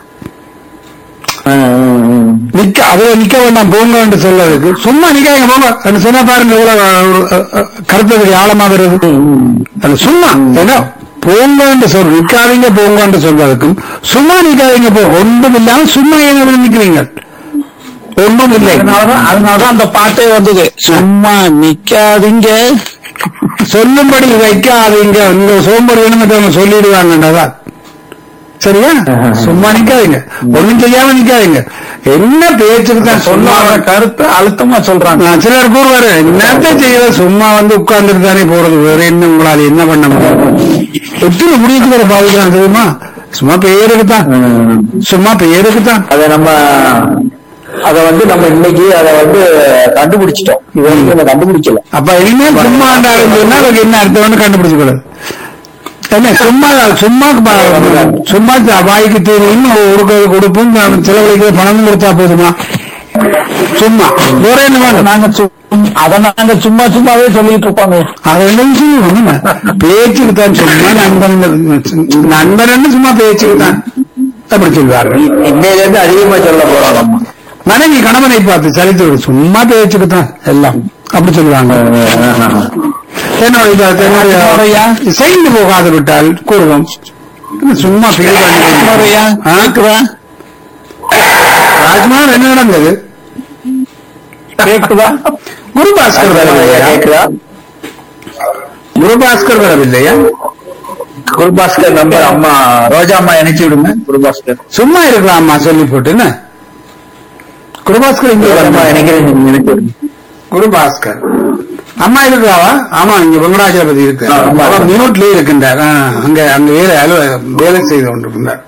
நிக்க அதை நிக்க வேண்டாம் போங்க என்று சொல்றதுக்கு சும்மா நிக்காங்க போங்க என்று சொன்னா பாருங்க எவ்வளவு ஒரு, அஹ், அஹ், கருத்துக்கு ஆழமா வருது அது சும்மா ஏன்னா போங்க என்று சொல் நிக்காதீங்க போங்க என்று சொல்வதற்கும் சும்மா நிக்காதீங்க போ ஒன்றும் இல்லாம சும்மா ஏன் நிக்கிறீங்க ஒன்றும் இல்லை அதனாலதான் அதனாலதான் அந்த பாட்டே வந்தது சும்மா நிக்காதீங்க சொல்லும்படி வைக்காதீங்க உங்க சோம்படி வேணுங்க சொல்லிடுவாங்கன்றதா சரியா சும்மா நிக்காதீங்க ஒண்ணும் செய்யாம நிக்காதீங்க என்ன பேச்சுக்கு தான் சொன்னாங்க சொன்னாங்க கருத்து அழுத்தமா சொல்றாங்க நான் சிலர் கூறுவாரு என்னத்த செய்யல சும்மா வந்து உட்கார்ந்துட்டு தானே போறது வேற என்ன உங்களால என்ன பண்ண முடியும் எத்தனை முடிவுக்கு வர பாதிக்கிறான் தெரியுமா சும்மா பேருக்கு தான் சும்மா பேருக்கு தான் அதை நம்ம அதை வந்து நம்ம இன்னைக்கு அதை வந்து கண்டுபிடிச்சிட்டோம் இது வந்து நம்ம கண்டுபிடிக்கல அப்ப இனிமேல் சும்மா ஆண்டாலும் சொன்னா அதுக்கு என்ன அர்த்தம்னு கண்டுபிடிச்சுக்கூடாது என்ன சும்மா சும்மா ப- சும்மா த- வாய்க்கு தெரியும் ஒரு கை கொடுப்பும் நான் செலவழிக்கிற பணமும் கொடுத்தா போதுமா சும்மா வேற என்ன வேணும் நாங்க சும்- அத நாங்க சும்மா சும்மாவே சொல்லிட்டு இருப்பாங்க அதை என்ன சொல்லுவோம் பேச்சுக்கு தான் சும்மா நண்பன் நண்பன் சும்மா பேச்சுக்கு தான் அப்படி சொல்வார்கள் இன்னையில இருந்து அதிகமா சொல்ல போறோம் நம்ம மனைவி கணவனை பார்த்து சரித்து விடு. சும்மா பேச்சுக்கு தான் எல்லாம் அப்படி சொல்லுவாங்க என்னோட இது- என்னுடைய செய்து போகாது விட்டால் கூறுவோம் சும்மா பேர் முறையா கேக்குதா ராஜ்குமார் என்ன நடந்தது கேக்குதா குருபாஸ்கர் வரவில்லையா கேக்குதா குருபாஸ்கர் வரவில்லையா குருபாஸ்கர் நம்பர் அம்மா ரோஜா அம்மா இணைச்சு விடுங்க குருபாஸ்கர் சும்மா இருக்கலாமா சொல்லி போட்டு என்ன குருபாஸ்கர் இங்க ரோஜா அம்மா வரமா? இணைக்கிறேன் நீங்க இணைச்சு விடுங்க குருபாஸ்கர் அம்மா இருக்காவா ஆமா இங்க வெங்கடாஜலபதி இருக்கு ஆ, ஆமா. அவர் மியூட்லயே இருக்கின்றார் ஆ, அங்க அங்க வேலை அலுவ- வேலை செய்து கொண்டிருக்கின்றார்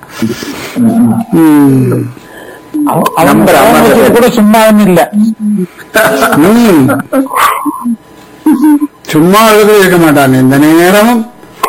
ம். அவங்க நம்பர் அம்மா அவங்க கூட சும்மாவும் இல்ல ம். சும்மா எழுத இருக்க மாட்டாங்க இந்த நேரமும்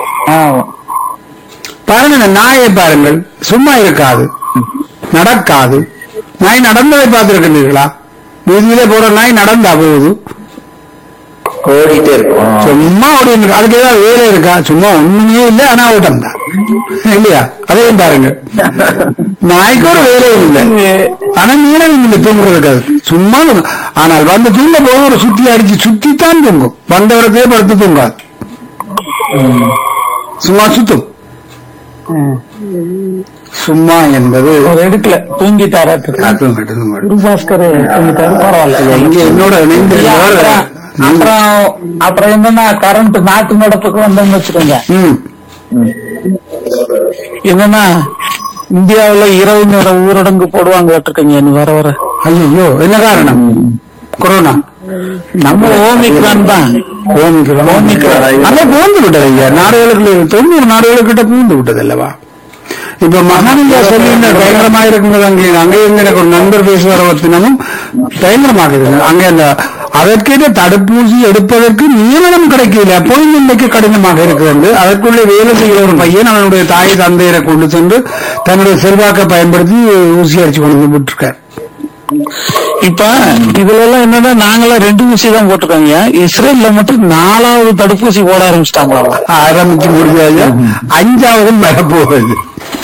பாருங்க இந்த நாயை பாருங்கள் சும்மா இருக்காது நடக்காது நாய் நடந்ததை பார்த்திருக்கின்றீர்களா வீதியிலே போற நாய் நடந்தா போகுது ஓடிட்டே இருக்கும் சும்மா ஓடி இருக்கு. அதுக்கு ஏதாவது வேலை இருக்கா சும்மா ஒண்ணுமே இல்லை ஆனா ஓட்டம் தான் இல்லையா அதையும் பாருங்க நாய்க்கு ஒரு வேலையும் இல்லை ஆனா நீளம் இல்லை தூங்குறதுக்கு அது சும்மா தூங்கும். ஆனால் வந்து தூங்க போது ஒரு சுத்தி அடிச்சு சுத்தித்தான் தூங்கும் வந்தவரத்தையே படுத்து தூங்காது சும்மா சுத்தும் சும்மா என்பது அவர் எடுக்கல தூங்கிட்டாரு காத்தும் கட்டுதும் கட்டும். குருபாஸ்கர் தூங்கிட்டாரு பரவாயில்ல இங்க என்னோட இணைந்து அப்புறம் அப்புறம் அப்புறம் என்னன்னா கரண்ட் நாட்டு நடப்புக்கு வந்தோம்னு வச்சுக்கோங்க ம் என்னன்னா இந்தியாவுல இரவு நேர ஊரடங்கு போடுவாங்க இருக்கீங்க இனி வர வர ஐயோ என்ன காரணம் கொரோனா நம்ம ஓமிக்ரான் தான் ஓமிக்கிறான் ஓமிக்ரான். அங்க பூந்து விட்டது ஐயா நாடுகளுக்கு தொண்ணூறு நாடுகளுக்கிட்ட பூந்து விட்டது அல்லவா இப்ப மகானியா சொல்லி பயங்கரமா இருக்கும்போது அங்கே அங்கே இருந்து எனக்கு ஒரு நண்பர் பேசுவார ஒரு தினமும் பயங்கரமாக இருக்கு அங்கே அந்த அதற்கேற்ற தடுப்பூசி எடுப்பதற்கு நியமனம் கிடைக்கல போய் இன்னைக்கு கடினமாக இருக்கிறது அதற்குள்ளே வேலை செய்கிற ஒரு பையன் அவனுடைய தாய் தந்தையரை கொண்டு சென்று தன்னுடைய செல்வாக்கை பயன்படுத்தி ஊசி அடிச்சு கொண்டு வந்து விட்டுருக்கார் இப்ப இதுல எல்லாம் என்னன்னா நாங்களாம் ரெண்டு ஊசி தான் போட்டிருக்காங்க இஸ்ரேல்ல மட்டும் நாலாவது தடுப்பூசி போட ஆரம்பிச்சிட்டாங்களா ஆரம்பிச்சு முடிஞ்சாங்க அஞ்சாவது மேல போகுது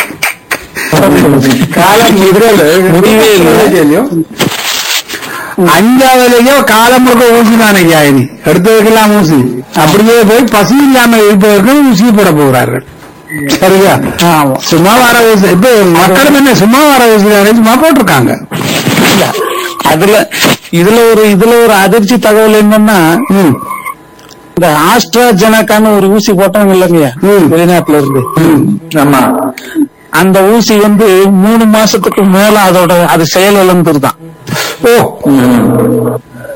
காலம் இதுல முடிவே இல்லை. அஞ்சாவதுலயோ காலம் முழுக்க ஊசி தானே யாயினி எடுத்ததுக்கெல்லாம் ஊசி அப்படியே போய் பசி இல்லாம இருப்பதற்கு ஊசி போட போகிறார்கள் சரியா ஆமா. சும்மா வர ஊசி இப்ப மக்களும் என்ன சும்மா வர ஊசி தானே சும்மா போட்டிருக்காங்க இல்ல அதுல இதுல ஒரு இதுல ஒரு அதிர்ச்சி தகவல் என்னன்னா ம் இந்த ஆஸ்ட்ராஜெனக்கான ஒரு ஊசி போட்டாங்க இல்லைங்க ம். வெளிநாட்டுல இருந்து ஆமா அந்த ஊசி வந்து மூணு மாசத்துக்கு மேல அதோட அது செயல் இழந்துருதான் ஓ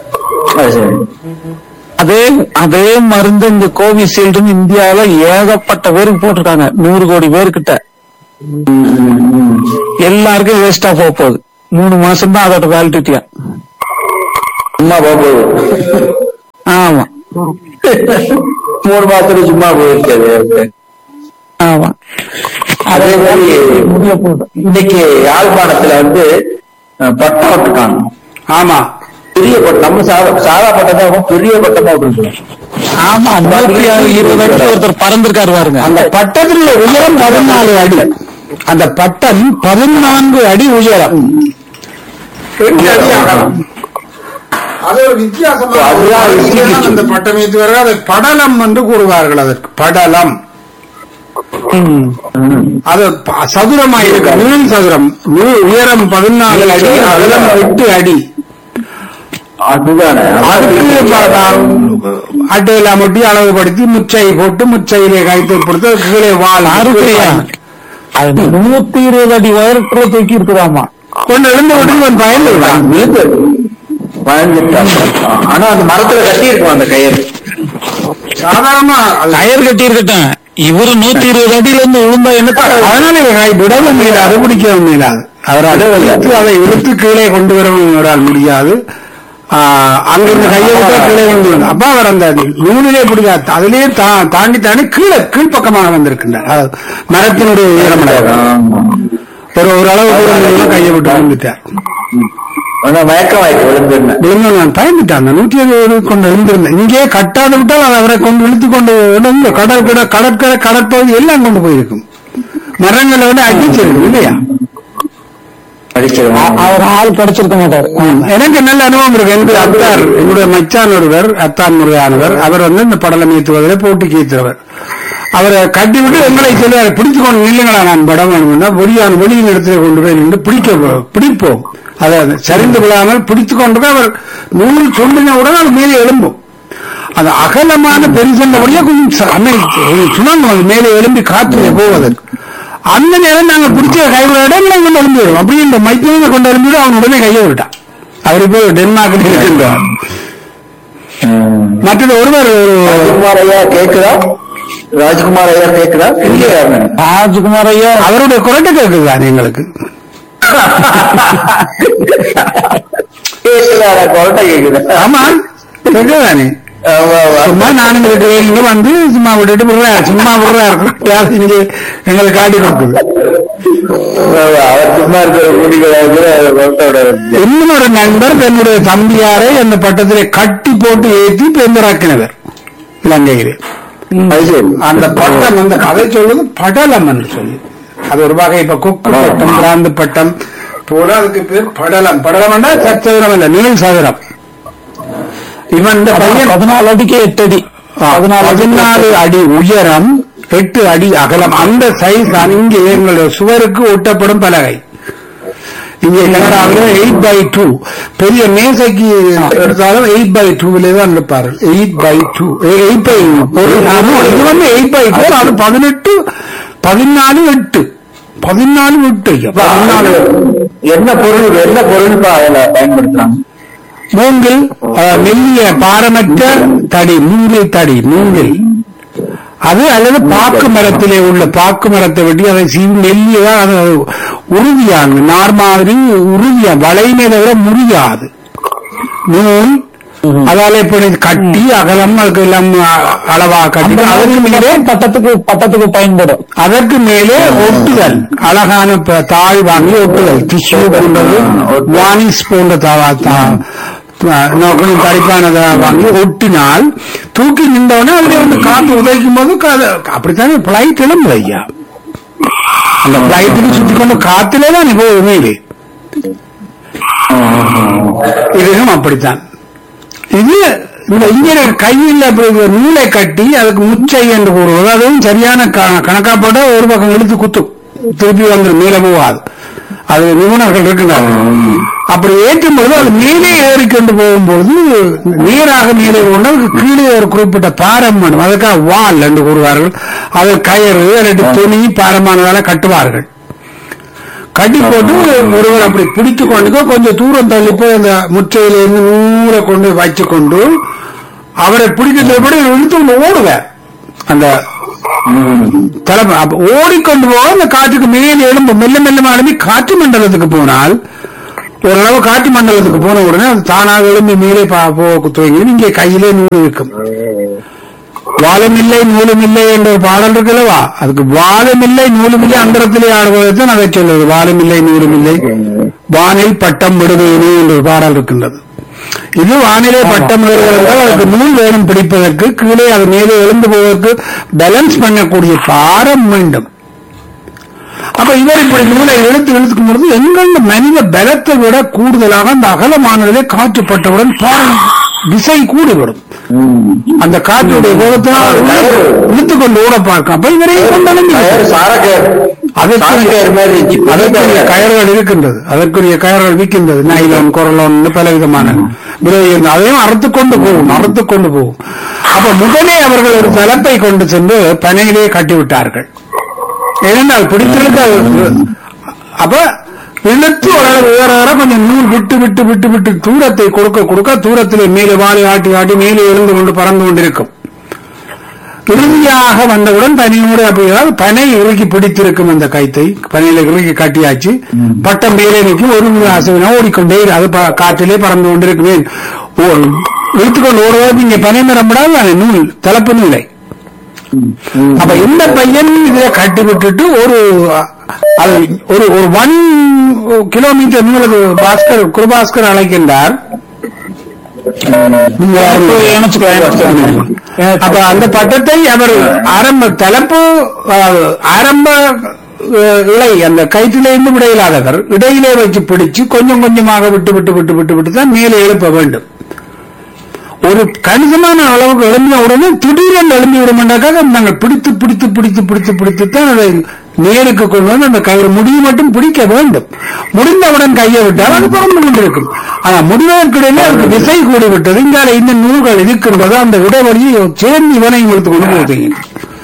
அது சரி அதே அதே மருந்து இந்த கோவிஷீல்டுன்னு இந்தியாவில ஏகப்பட்ட பேருக்கு போட்டிருக்காங்க நூறு கோடி பேர்கிட்ட எல்லாருக்கும் வேஸ்டா போக போகுது மூணு மாசம் தான் அதோட வேலிடிட்டியா சும்மா போகுது ஆமா மூணு மாசத்துல சும்மா போயிருக்காது ஆமா அதே மாதிரி முடிய போகுது இன்னைக்கு யாழ்ப்பாணத்துல வந்து அஹ், பட்டம் விட்டுருக்காங்க ஆமா பெரிய பட்டம் நம்ம சாதா சாதா பட்டம் தான் இருக்கும், பெரிய பட்டமா விட்டுருக்கோம் ஆமா நூத்தி இருபது அடி ஒருத்தர் பறந்திருக்காரு பாருங்க அந்த பட்டத்தில் உயரம் பதினாலு அடி அந்த பட்டம் பதினான்கு அடி உயரம் எட்டு அடி அகலம். அது ஒரு வித்தியாசமான அதுதான் ஒரு வித்தியாசம். அந்த பட்டம் வைத்து அதை படலம் என்று கூறுவார்கள் அதற்கு படலம் அது ப- சதுரமாக இருக்கு நீள் சதுரம் நீள் உயரம் பதினாலு அடி அகலம் எட்டு அடி அதுதானே அதுக்கு ப- அட்டையில முட்டி அளவுபடுத்தி முச்சை போட்டு முச்சையிலே கைத்து கொடுத்து அதுக்கு கீழே வால் அறுக்கையா அது நூத்தி இருபது அடி உயரத்துல தூக்கி இருக்குதாமா கொண்டு எழுந்து விட்டு இவன் பயந்து விட்டான் இருக்கு. வளைஞ்சிட்டாங்க. ஆனா அந்த மரத்துல கட்டி இருக்கும் அந்த கயிறு சாதாரணமா அது- கயர் கட்டி இருக்கட்டும் இவரு நூத்தி இருபது அடியில இருந்து விழுந்தா என்ன அதனால இவன் கை விடவும் முடியாது பிடிக்கவும் முடியாது அவரால் இழுத்து அதை இழுத்து கீழே கொண்டு வரவும் இவரால் முடியாது ஆஹ், அங்கிருந்து கையை விட்டா கீழே கொண்டு வரணும் அப்ப அவர் அந்த நூலிலே பிடிக்காது அதிலே தா- தாண்டி தாண்டி கீழே கீழ்ப்பக்கமாக வந்திருக்கின்றார் அது மரத்தினுடைய உயரமடையாது ஒரு ஒரு அளவு கூட முடியல, கையை விட்டு வந்துட்டார் ஆனா மயக்கம் ஆயிட்டு விழுந்துருந்தேன் விழுந்து நான் பயந்துட்டான் அந்த நூற்றி இருபது கொண்டு எழுந்திருந்தேன் இங்கே கட்டாது விட்டால் அது அவரை கொண்டு இழுத்து கொண்டு விழுந்து கடல் கிட கடற்கரை கடற்பகுதி எல்லாம் கொண்டு போயிருக்கும் மரங்களை விட அடிச்சிருக்கும் இல்லையா அடிச்சிருவோம் அவர் ஆள் கிடைச்சிருக்க மாட்டாரு எனக்கு நல்ல அனுபவம் இருக்கு எனக்கு அத்தார் என்னுடைய மச்சான் ஒருவர் அத்தான் முருகானவர் அவர் வந்து இந்த படலம் ஏற்றுவதில் போட்டிக்கு ஏற்றுறவர் அவரை கட்டி விட்டு எங்களை சொல்லுவார் பிடிச்சு கொண்டு நில்லுங்களா நான் படம் வேணும்னா வெளியான வெளியின் இடத்துல கொண்டு போய் நின்று பிடிக்க போ- பிடிப்போம் அதை சரிந்து விழாமல் பிடித்து கொண்டு போய் அவர் நூல் சொல்லின உடனே அது மேலே எழும்பும் அது அகலமான பெருசல்லபடியா கொஞ்சம் ச- அன்னை சுணங்கும் அது மேலே எழும்பி காற்றிலே போவதற்கு அந்த நேரம் நாங்க பிடிச்ச கைவிட இடங்களை கொண்டு எழும்பி வரும் அப்படி இந்த மைத்திரியை கொண்டு எழும்பி அவன் உடனே கையை விட்டான் அவர் இப்போ டென்மார்க்கில் இருக்கின்றார் மற்றது ஒருவர் ஒரு ராஜ்குமார் ஐயா கேக்குதா ராஜ்குமார் ஐயா கேக்குதா இல்லையா ராஜ்குமார் ஐயா அவருடைய குரட்டை கேட்குதான் எங்களுக்கு கேக்குதா கொரட்டை கேக்குதா ஆமா கேட்குதானே ஆமா, ஆமா. சும்மா நானும் வீட்டு இங்க வந்து சும்மா விட்டுட்டு விடுறாரு சும்மா விடுறாரு இங்க எங்களுக்கு காட்டி கொடுக்குது ஆமா, அவர் சும்மா இருக்கிற கூடிகள் கொரட்டோட என்னோட நண்பர் தன்னுடைய தம்பியாரை அந்த பட்டத்திலே கட்டி போட்டு ஏற்றி பெருந்தராக்கினவர் இலங்கையிலே அது சரி அந்த பட்டம் அந்த கதை சொல்லுது படலம் என்று சொல்லி அது ஒரு வகை இப்ப கொக்கு பட்டம் பிராந்து பட்டம் போல அதுக்கு பேர் படலம் படலம்னா சச்சதுரம் இல்ல நீள் சதுரம் இவன் இந்த பையன் பதினாலு அடிக்கு எட்டு அடி பதினாலு பதினாலு அடி உயரம் எட்டு அடி அகலம் அந்த சைஸ் தான் இங்கே எங்களுடைய சுவருக்கு ஒட்டப்படும் பலகை இங்கே கனடாவில் எயிட் பை டூ பெரிய மேசைக்கு எடுத்தாலும் எயிட் பை டூவிலே தான் இருப்பார்கள் eight by two eight by இது வந்து எயிட் பை டூ அது பதினெட்டு பதினாலு எட்டு பதினாலு எட்டு ஐயா, பதினாலு என்ன பொருள் என்ன பொருள் அதுல பயன்படுத்துறாங்க மூங்கில் அஹ், மெல்லிய பாரமற்ற தடி மூங்கில் தடி மூங்கில் அது அல்லது பாக்கு மரத்திலே உள்ள பாக்கு மரத்தை வெட்டி அதை சீவி மெல்லியதா அது உறுதியான நார் மாதிரி உறுதியா வளைமை தவிர முறியாது நூல் அதால இப்படி கட்டி அகலம் அதுக்கு எல்லாம் அ- அளவா கட்டி அதற்கு மேலே பட்டத்துக்கு பட்டத்துக்கு பயன்படும் அதற்கு மேலே ஒட்டுதல் அழகான ப- தாழ் வாங்கி ஒட்டுதல் டிஷ்யூ போன்றது வானிஸ் போன்ற தா- தா- தா- நோக்கணும் தடிப்பானதை வாங்கி ஒட்டினால் தூக்கி நின்றவனே அதுல வந்து காத்து உதைக்கும் போது கா- அப்படித்தானே பிளைட் எழும்பு ஐயா அந்த பிளைட்டுக்கு சுத்தி கொண்டு காத்திலே தான் இப்போ உண்மையிலே இதுவும் அப்படித்தான் இது இந்த இன்ஜினியர் கையில் அப்படி ஒரு நூலை கட்டி அதுக்கு முச்சை என்று கூறுவது அதுவும் சரியான க- கணக்கா போட்டா ஒரு பக்கம் இழுத்து குத்தும் திருப்பி வந்து மேலே போகாது அது நிபுணர்கள் இருக்கிறாங்க அப்படி ஏற்றும் பொழுது அது மேலே ஏறிக்கொண்டு போகும்பொழுது நேராக மேலே கொண்டு அதுக்கு கீழே ஒரு குறிப்பிட்ட பாரம் வேணும் அதுக்காக வால் என்று கூறுவார்கள் அது கயிறு அல்லது துணி பாரமானதால கட்டுவார்கள் கட்டி போட்டு ஒருவர் அப்படி பிடித்து கொண்டு கொஞ்சம் தூரம் தள்ளி போய் அந்த முற்றையிலிருந்து நூற கொண்டு வச்சு கொண்டு அவரை பிடிக்கிறபடி இழுத்து கொண்டு ஓடுவார் அந்த தலைமை அப்ப ஓடிக்கொண்டு போக அந்த காற்றுக்கு மேலே எழும்பு மெல்ல மெல்ல எழும்பி காற்று மண்டலத்துக்கு போனால் ஓரளவு காற்று மண்டலத்துக்கு போன உடனே அது தானாக எழும்பி மேலே பா- போக துவங்கி இங்கே கையிலே நூல் இருக்கும் வாழமில்லை நூலுமில்லை என்ற ஒரு பாடல் இருக்குல்லவா அதுக்கு வாழமில்லை நூலுமில்லை அந்தரத்திலே ஆடுவதைத்தான் அதை சொல்லுவது வாழமில்லை நூலுமில்லை வானில் பட்டம் விடுவேனே என்ற ஒரு பாடல் இருக்கின்றது இது வானிலை பட்டம் விடுவதென்றால் அதுக்கு நூல் வேணும் பிடிப்பதற்கு கீழே அது மேலே எழுந்து போவதற்கு பேலன்ஸ் பண்ணக்கூடிய பாரம் வேண்டும் அப்ப இவர் இப்படி நூலை இழுத்து இழுத்துக்கும் பொழுது எங்கள் மனித பலத்தை விட கூடுதலாக அந்த அகலமானதிலே காற்றுப்பட்டவுடன் பாரம் திசை கூடிவிடும் அந்த காற்றுடைய வேகத்தினால் இழுத்துக் கொண்டு ஓட பார்க்கும் அப்ப இவரையும் கொண்டு சாரக்கேர் அதற்குரிய சாரக்கேர் மாதிரி அதற்குரிய கயர்கள் இருக்கின்றது அதற்குரிய கயர்கள் விற்கின்றது நைலோன் குரலோன் பல விதமான விரோதி அதையும் அறுத்து கொண்டு போகும் அறுத்து கொண்டு போகும் அப்ப முதலே அவர்கள் ஒரு தலத்தை கொண்டு சென்று பனையிலே கட்டிவிட்டார்கள் ஏனென்றால் பிடித்திருக்க அப்ப இழுத்து ஓரளவு ஏற ஏற கொஞ்சம் நூல் விட்டு விட்டு விட்டு விட்டு தூரத்தை கொடுக்க கொடுக்க தூரத்திலே மேலே வாழை ஆட்டி ஆட்டி மேலே எழுந்து கொண்டு பறந்து கொண்டிருக்கும் இறுதியாக வந்தவுடன் பனியோடு அப்படியால் பனை இறுக்கி பிடித்திருக்கும் அந்த கைத்தை பனையில இறுக்கி கட்டியாச்சு பட்டம் மேலே நிற்கும் ஒரு அசைவினா ஓடிக்கொண்டே இரு. அது ப- காற்றிலே பறந்து கொண்டிருக்குவேன் இழுத்துக்கொண்டு ஓடுவது இங்கே பனை மரம்படாது அது நூல் தலப்பு நூலை அப்ப இந்த பையன் இதுல கட்டி விட்டுட்டு ஒரு அது ஒரு ஒரு ஒன் கிலோமீட்டர் நீளது பாஸ்கர் குருபாஸ்கர் அழைக்கின்றார் நீங்க யாரும் அப்ப அந்த பட்டத்தை அவர் ஆரம்ப தலைப்பு அஹ், ஆரம்ப அஹ், இலை அந்த கயிற்றிலிருந்து விடையில்லாதவர் இடையிலே வச்சு பிடிச்சு கொஞ்சம் கொஞ்சமாக விட்டு விட்டு விட்டு விட்டு விட்டு தான் மேலே எழுப்ப வேண்டும் ஒரு கணிசமான அளவுக்கு எழும்பின உடனே திடீரென்று எழும்பி விடுமெண்டாக்காக நாங்கள் பிடித்து பிடித்து பிடித்து பிடித்து பிடித்துத்தான் அதை நேருக்கு கொண்டு வந்து அந்த கயிறு முடிவு மட்டும் பிடிக்க வேண்டும் முடிந்தவுடன் கையை விட்டால் அது பறந்து கொண்டிருக்கும் ஆனா முடிவதற்கிடையிலே அதுக்கு விசை கூடி விட்டது இங்கால இந்த நூல்கள் இருக்கின்றது அந்த இடைவெளியை சேர்ந்து இவனையும் எடுத்து கொண்டு போகுது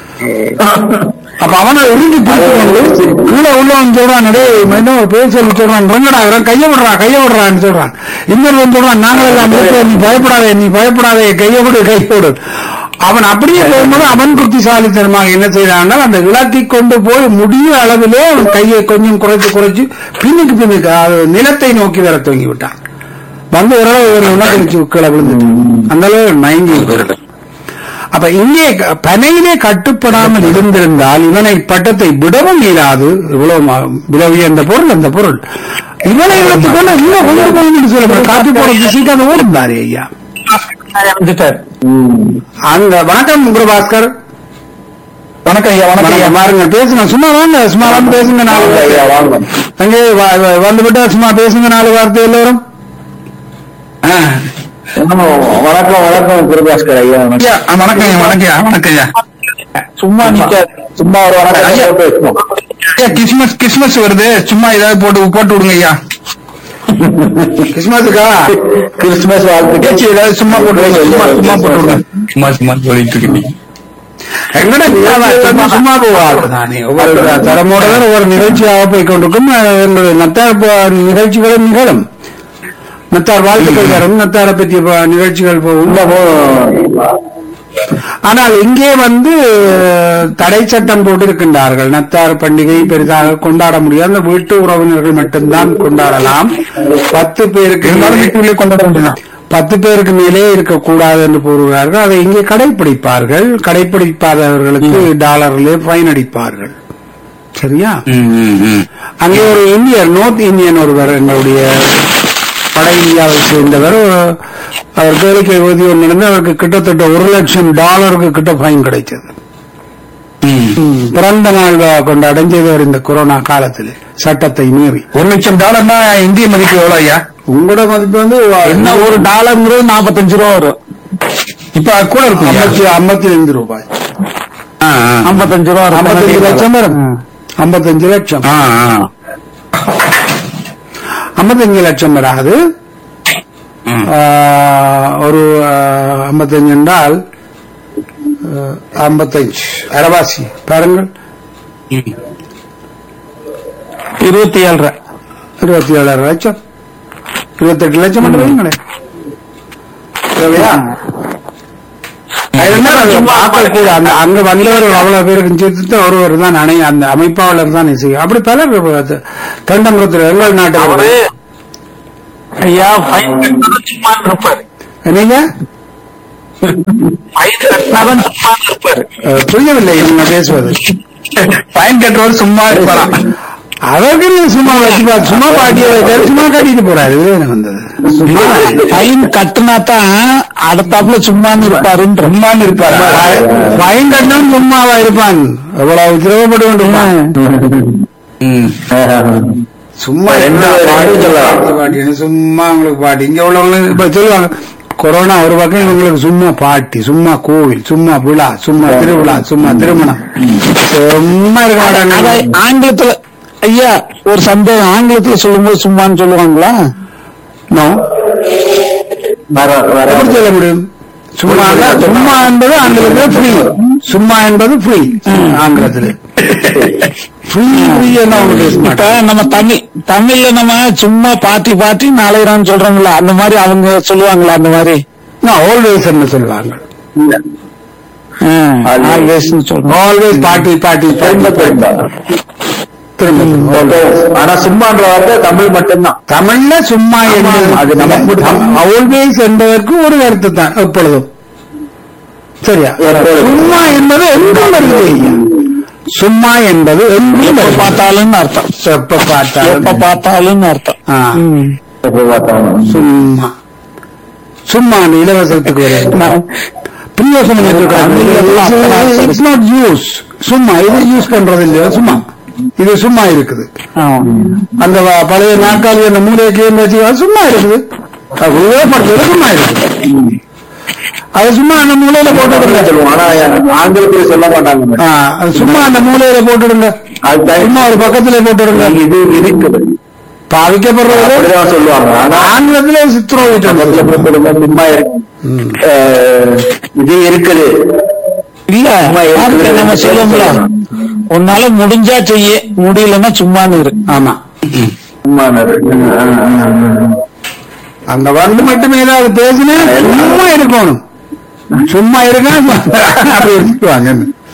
அப்ப அவனை உறிஞ்சி பிடிச்சு கீழே உள்ளவன் சொல்றான் டே என்ன ஒரு பேர் சொல்லி சொல்றான் ரங்கடா இவன் கைய விடுறான் கைய விடுறான்னு சொல்றான் இன்னொருவன் சொல்றான் நாங்கள் எல்லாம் இருக்கோம், நீ பயப்படாதே நீ பயப்படாதே கைய விடு கைய விடு அவன் அப்படியே போகும்போது அவன் புத்திசாலித்தனமாக என்ன செய்யறான்னா அந்த இலக்கை கொண்டு போய் முடிய அளவிலே அவன் கையை கொஞ்சம் குறைச்சு குறைச்சு பின்னுக்கு பின்னுக்கு அது நிலத்தை நோக்கி வர துவங்கி விட்டான் வந்து ஒரு ஒரு உணர்ச்சி கீழே விழுந்துட்டு அந்த அளவு மயங்கி விட்டான். அப்ப இங்கே க- பனையிலே கட்டுப்படாமல் இருந்திருந்தால் இவனை பட்டத்தை விடவும் இயலாது இவ்வளவு ம- விலை உயர்ந்த பொருள் அந்த பொருள் இவனை எடுத்துக்கொண்டு இன்னும் கொஞ்சம் கொஞ்சம் சொல்ல காட்டு போற திசைக்கு அது ஓடுந்தாரு ஐயா அந்த வணக்கம் குருபாஸ்கர் வணக்கம் ஐயா வணக்கம் ஐயா வணக்கம் பாருங்க பேசுங்க சும்மா வாங்க சும்மா வந்து பேசுங்க நாலு வாங்க ஐயா, வாங்க. அங்கே வ- வ- வந்து விட்டா சும்மா பேசுங்க நாலு வார்த்தை எல்லோரும் ஆ. வணக்கம் வணக்கம் குருபாஸ்கர் ஐயா வணக்கம் ஐயா, ஆ, வணக்கம் ஐயா, வணக்கம் ஐயா, வணக்கம் ஐயா சும்மா நிக்க சும்மா ஒரு வணக்கம் ஐயா. பேசுவோம் ஐயா, கிறிஸ்மஸ் கிறிஸ்மஸ் வருது சும்மா ஏதாவது போட்டு போட்டு விடுங்க ஐயா கிறிஸ்மஸுக்கா கிறிஸ்துமஸ் வாழ்த்துக்கள் பேச்சு ஏதாவது சும்மா போட்டு விடுங்க. சும்மா சும்மா போட்டு விடுங்க சும்மா சும்மா சொல்லிட்டு இருக்கீங்க எங்கட சும்மா சும்மா போவாது நானே ஒவ்வொரு தரமோட தான் ஒவ்வொரு நிகழ்ச்சியாக போய் கொண்டிருக்கும் அஹ், எங்களுடைய நத்தார் ப- நிகழ்ச்சிகளும் நிகழும் நத்தார் வாழ்த்துக்கள் தரும் நத்தாரை பற்றிய ப- நிகழ்ச்சிகள் போகும் ஆனால் இங்கே வந்து தடை சட்டம் போட்டிருக்கின்றார்கள் நத்தார் பண்டிகை பெரிதாக கொண்டாட முடியாது அந்த வீட்டு உறவினர்கள் மட்டும்தான் கொண்டாடலாம் பத்து பேருக்கு வீட்டுள்ளே கொண்டாட முடியும் பத்து பேருக்கு மேலே இருக்கக்கூடாது என்று கூறுகிறார்கள் அதை இங்கே கடைபிடிப்பார்கள் கடைபிடிப்பாதவர்களுக்கு டாலரிலே ஃபைன் அடிப்பார்கள் சரியா அங்கே ஒரு இந்தியர் நார்த் இந்தியன் ஒருவர் எங்களுடைய வட இந்தியாவை சேர்ந்தவர் அவர் கேளிக்கை உதவி நடந்து அவருக்கு கிட்டத்தட்ட ஒரு லட்சம் டாலருக்கு கிட்ட ஃபைன் கிடைச்சது ம், பிறந்த நாள் வ- கொண்டாட செய்தவர் இந்த கொரோனா காலத்தில் சட்டத்தை மீறி ஒரு லட்சம் டாலர்னா இந்திய மதிப்பு எவ்வளவு ஐயா உங்களோட மதிப்பு வந்து என்ன ஒரு டாலர்ங்கிறது நாற்பத்தஞ்சு ரூபா வரும் இப்ப கூட இருக்கும் ஐம்பத்தி ஐம்பத்தி ஐந்து ரூபாய் ஐம்பத்தஞ்சு ரூபா இருக்கும். ஐம்பத்தஞ்சு லட்சம் வரும் ஐம்பத்தஞ்சு லட்சம் ஐம்பத்தஞ்சு லட்சம் வராது ஆ, ஒரு ஐம்பத்தஞ்சு என்றால் ஐம்பத்தஞ்சு அரவாசி பாருங்கள் இருபத்தி ஏழரை இருபத்தி ஏழாயிரம் லட்சம் இருபத்தெட்டு லட்சம் மட்டும் வைங்களேன் தேவையா? அது என்ன அது ஆட்கள் கூட அந்த அங்க வந்தவர் அவ்வளவு பேருக்கு சேர்த்து ஒருவர் தான் அணை அந்த அமைப்பாளர் தான் செய்யும் அப்படி பலர் இருப்பாங்க. தண்டங்குளத்தில் எல்லா அவரு நாட்டு ஐயா ஃபைன் கட்டினதும் சும்மா இருப்பாரு என்னங்க ஃபைன் கட்டினாதான் சும்மா இருப்பாரு அஹ், புரியவில்லை நீங்க பேசுவது ஃபைன் கட்டுறவர் சும்மா இருப்பாராம் அதற்கு நீ சும்மா வச்சு சும்மா பாட்டியை வைத்தாரு சும்மா கட்டிட்டு போறாரு இதுல என்ன வந்தது சும்மா ஃபைன் கட்டினா தான் அடுத்தாப்புல சும்மான்னு இருப்பாருன்ற சும்மான்னு இருப்பாரா ஃபைன் கட்டினவன் சும்மாவா இருப்பான் எவ்வளவு சிரமப்பட்டு கொண்டிருப்பான் சும்மா என்ன பாட்டு சொல்லலாம்? பாட்டி சும்மா உங்களுக்கு பாட்டி இங்க உள்ளவங்க இப்ப சொல்லுவாங்க கொரோனா ஒரு பக்கம் இவங்களுக்கு சும்மா பாட்டி சும்மா கோவில் சும்மா விழா சும்மா திருவிழா சும்மா திருமணம் சும்மா இருக்க அத மாட்டாங்க ஆங்கிலத்துல ஐயா ஒரு சந்தேகம் ஆங்கிலத்துல சொல்லும்போது சும்மான்னு சொல்லுவாங்களா No. வர வர எப்படி சொல்ல முடியும் சும்மா இல்ல, சும்மா என்பது ஆங்கிலத்தில் ஃப்ரீ சும்மா என்பது ஃப்ரீ ஆங்கிலத்தில் ஃப்ரீ ஃப்ரீ என்ன அவங்க பேச இப்ப மாட்டாங்க நம்ம தமிழ் தமிழ்ல நம்ம சும்மா பாட்டி பாட்டி நாளையறான்னு சொல்றோம்ல அந்த மாதிரி அவங்க சொல்லுவாங்களா அந்த மாதிரி ஆல்வேஸ் என்ன சொல்லுவாங்க ஆல்வேஸ் சொல்றோம் ஆல்வேஸ் பாட்டி பாட்டி திரும்ப திரும்ப திரும்ப ஆனா சும்மான்ற வார்த்தை தமிழ் மட்டும்தான் தமிழ்ல சும்மா என்பது அது நமக்கு ஆல்வேஸ் என்பதற்கு ஒரு கருத்து தான் எப்பொழுதும் சரியா எப்பொழுதும். சும்மா என்பது எங்கும் வருது ஐயா. சும்மா என்பது எங்கும் எப்ப வருது. பார்த்தாலும் அர்த்தம் எப்ப பார்த்தாலும் எப்ப பார்த்தாலும் அர்த்தம் ஆ. ம். எப்ப பார்த்தாலும். சும்மா சும்மா அந்த இலவசத்துக்கு வருது பிரியோசனம் இட்ஸ் நாட் யூஸ் சும்மா இது யூஸ் பண்றது இல்லையா சும்மா இது சும்மா இருக்குது ஆமா. அந்த வ- பழைய நாற்காலி அந்த மூலைக்கு வச்சு சும்மா இருக்குது அது உபயோகப்படுத்துறது சும்மா இருக்குது அது சும்மா அந்த மூலையில போட்டுடுங்க சொல்லுவோம் ஆனா ஆங்கிலத்தில் சொல்ல மாட்டாங்க ஆ, அது சும்மா அந்த மூலையில போட்டுடுங்க அது சும்மா ஒரு பக்கத்துல போட்டுடுங்க இது இருக்குது பாவிக்கப்படுறது அப்படிதான் சொல்லுவாங்க ஆனா ஆங்கிலத்திலே சித்திரம் பக்கத்துல போய் கொடுங்க, சும்மா இருக்கு அஹ், இது இருக்குது இல்ல சும்மா இருக்குது. வார்த்தை நம்ம சொல்லுவோம்ல உன்னால முடிஞ்சா செய்ய முடியலன்னா சும்மான்னு இரு ஆமா சும்மா இருக்கு. அஹ், அஹ், அஹ். அந்த வந்து மட்டுமே ஏதாவது பேசினா சும்மா இருக்கணும் சும்மா இருக்கா அப்படி எடுத்துக்குவாங்க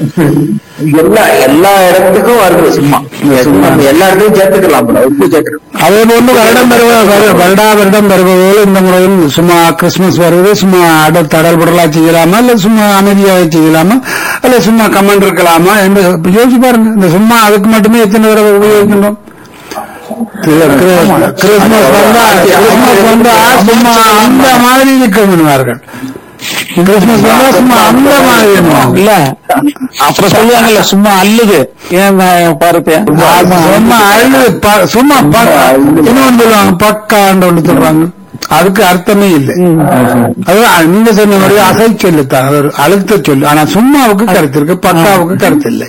எல்லா எல்லா இடத்துக்கும் வருது சும்மா சும்மா எல்லா இடத்தையும் சேர்த்துக்கலாம் போல, உப்பு சேர்த்துக்கலாம் அதே போன்று வருடம் வருவது வருடா வருடம் வருவதோடு இந்த முறையில் சும்மா கிறிஸ்துமஸ் வருது சும்மா அட தடல்படலா செய்யலாமா இல்ல சும்மா அமைதியாக செய்யலாமா இல்ல சும்மா கமெண்ட் இருக்கலாமா என்று யோசிச்சு பாருங்க இந்த சும்மா அதுக்கு மட்டுமே எத்தனை தடவை உபயோகிக்கின்றோம் இல்ல, கிறிஸ்- கிறிஸ்துமஸ் வந்தா கிறிஸ்துமஸ் வந்தா சும்மா அந்த மாதிரி இருக்கணுவார்கள் கிறிஸ்துமஸ் வந்தா சும்மா அந்த மாதிரி என்னுவாங்க. இல்ல அப்புறம் சொல்லுவாங்கல்ல சும்மா அல்லுது ஏன் நான் பாருப்பேன் அது சும்மா அழுது ப- சும்மா ப- இன்னொன்னு சொல்லுவாங்க பக்காண்டு ஒன்று சொல்றாங்க அதுக்கு அர்த்தமே இல்லை அது நீங்க சொன்ன மாதிரி அசை சொல்லுத்தான் அது ஒரு அழுத்த சொல்லு ஆனா சும்மாவுக்கு கருத்து இருக்கு பக்காவுக்கு கருத்து இல்லை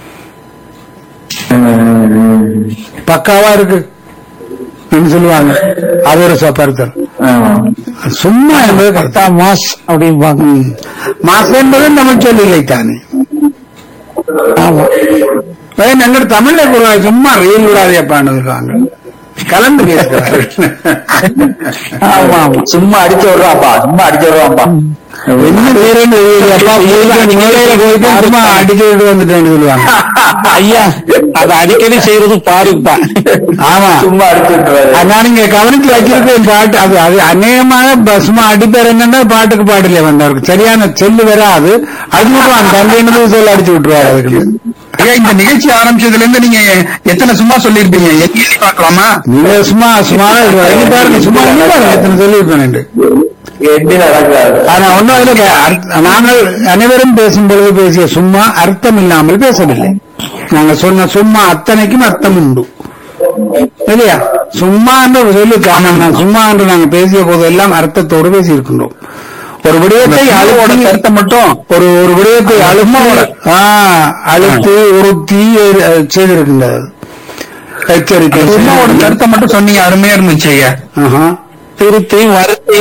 பக்காவா இருக்கு என்று சொல்லுவாங்க அது ஒரு சப்பருத்தல் சும்மா என்பது கருத்து பத்தா மாஸ் அப்படிம்பாங்க ம். மாசம் என்பது நம்ம சொல்லில்லை தானே ஆமா ஏன் எங்க தமிழ்ல கூறுவாங்க சும்மா ரயில் விடாதேப்பான்னு சொல்லுவாங்க கலந்து பேசுகிறார்கள் ஆமா ஆமா சும்மா அடிச்சு விடுறாப்பா சும்மா அடிச்சு விடுறாப்பா என்ன பேருன்னு தெரியலையப்பா, போயிட்டு மூலையில போயிட்டு சும்மா அடிச்சுட்டு வந்துட்டேன்னு சொல்லுவாங்க ஐயா அது அடிக்கடி செய்யறது பாருப்பா ஆமா சும்மா அடிச்சு விட்டுறாரு ஆனா நீங்க கவனிச்சு வச்சிருக்க பாட்டு அது அது அநேகமாக ப- சும்மா அடிப்பேர் என்னன்னா பாட்டுக்கு பாடல வந்தவருக்கு சரியான செல்லு வராது அது மட்டும் அந்த தந்தைன்னு சொல்ல அடிச்சு விட்டுருவாரு அதுக்கு ஐயா இந்த நிகழ்ச்சி ஆரம்பிச்சதுல இருந்து நீங்க எத்தனை சும்மா சொல்லிருப்பீங்க எண்ணி பார்க்கலாமா நீங்க சும்மா சும்மா எண்ணி பாருங்க சும்மா எண்ணி பாருங்க எத்தனை சொல்லியிருப்பேன் எண்ணி நடக்காது ஆனா ஒன்னும் அதுல க- அர்த்த- நாங்கள் அனைவரும் பேசும் பொழுது பேசிய சும்மா அர்த்தம் இல்லாமல் பேசவில்லை நாங்க சொன்ன சும்மா அத்தனைக்கும் அர்த்தம் உண்டு இல்லையா சும்மா என்று ஒரு சொல்லு ஆனால் நான் சும்மா என்று நாங்கள் பேசிய போதெல்லாம் அர்த்தத்தோடு பேசியிருக்கின்றோம் ஒரு விடயத்தை அழுவோட கருத்தை மட்டும் ஒரு ஒரு விடயத்தை அழுத்தோட அழுத்து உறுத்தி அஹ், செய்திருக்கின்றது எச்சரிக்கை சும்மாவோட கருத்தை மட்டும் சொன்னீங்க அருமையா இருந்துச்சு ஐயா ஆஹா. திருத்தி வருத்தி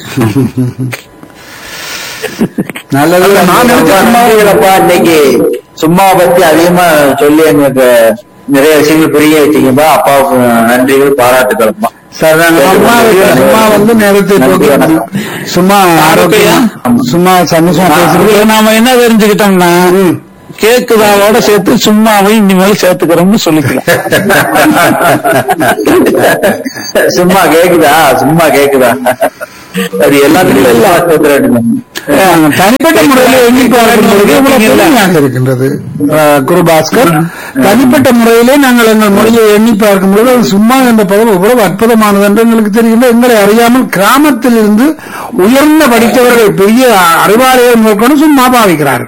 நல்லது நான் நினைச்ச சும்மாவைகளப்பா இன்னைக்கு சும்மாவை பத்தி அதிகமா சொல்லி எங்களுக்கு நிறைய விஷயங்கள் புரிய வச்சீங்கப்பா அப்பாவுக்கு நன்றிகள் பாராட்டுகளும்மா சார் நாங்க அம்மா அம்மா வந்து நேரத்தை நன்றி, போக்கி வணக்கம். சும்மா ஆரோக்கியா சும்மா சந்தோஷமா பேசுறது இதுல நாம என்ன தெரிஞ்சுக்கிட்டோம்னா கேக்குதாவோட சேர்த்து சும்மாவை இனிமேல் சேர்த்துக்கிறோம்னு சொல்லிக்கலாம் சும்மா கேக்குதா சும்மா கேக்குதா அது எல்லாத்துக்கும் எல்லா சேர்த்துறாங்க அஹ், தனிப்பட்ட முறையில் எண்ணி பார்க்கும் பொழுது இவ்வளவு பெருமையாக இருக்கின்றது அஹ், குரு பாஸ்கர் தனிப்பட்ட முறையிலே நாங்கள் எங்கள் மொழியை எண்ணி பார்க்கும் பொழுது அது சும்மா என்ற பதம் எவ்வளவு அற்புதமானது என்று எங்களுக்கு தெரிகின்ற எங்களை அறியாமல் கிராமத்தில் இருந்து உயர்ந்த படித்தவர்கள் பெரிய அறிவாலயம் மேற்கொண்டு சும்மா பாவிக்கிறார்கள்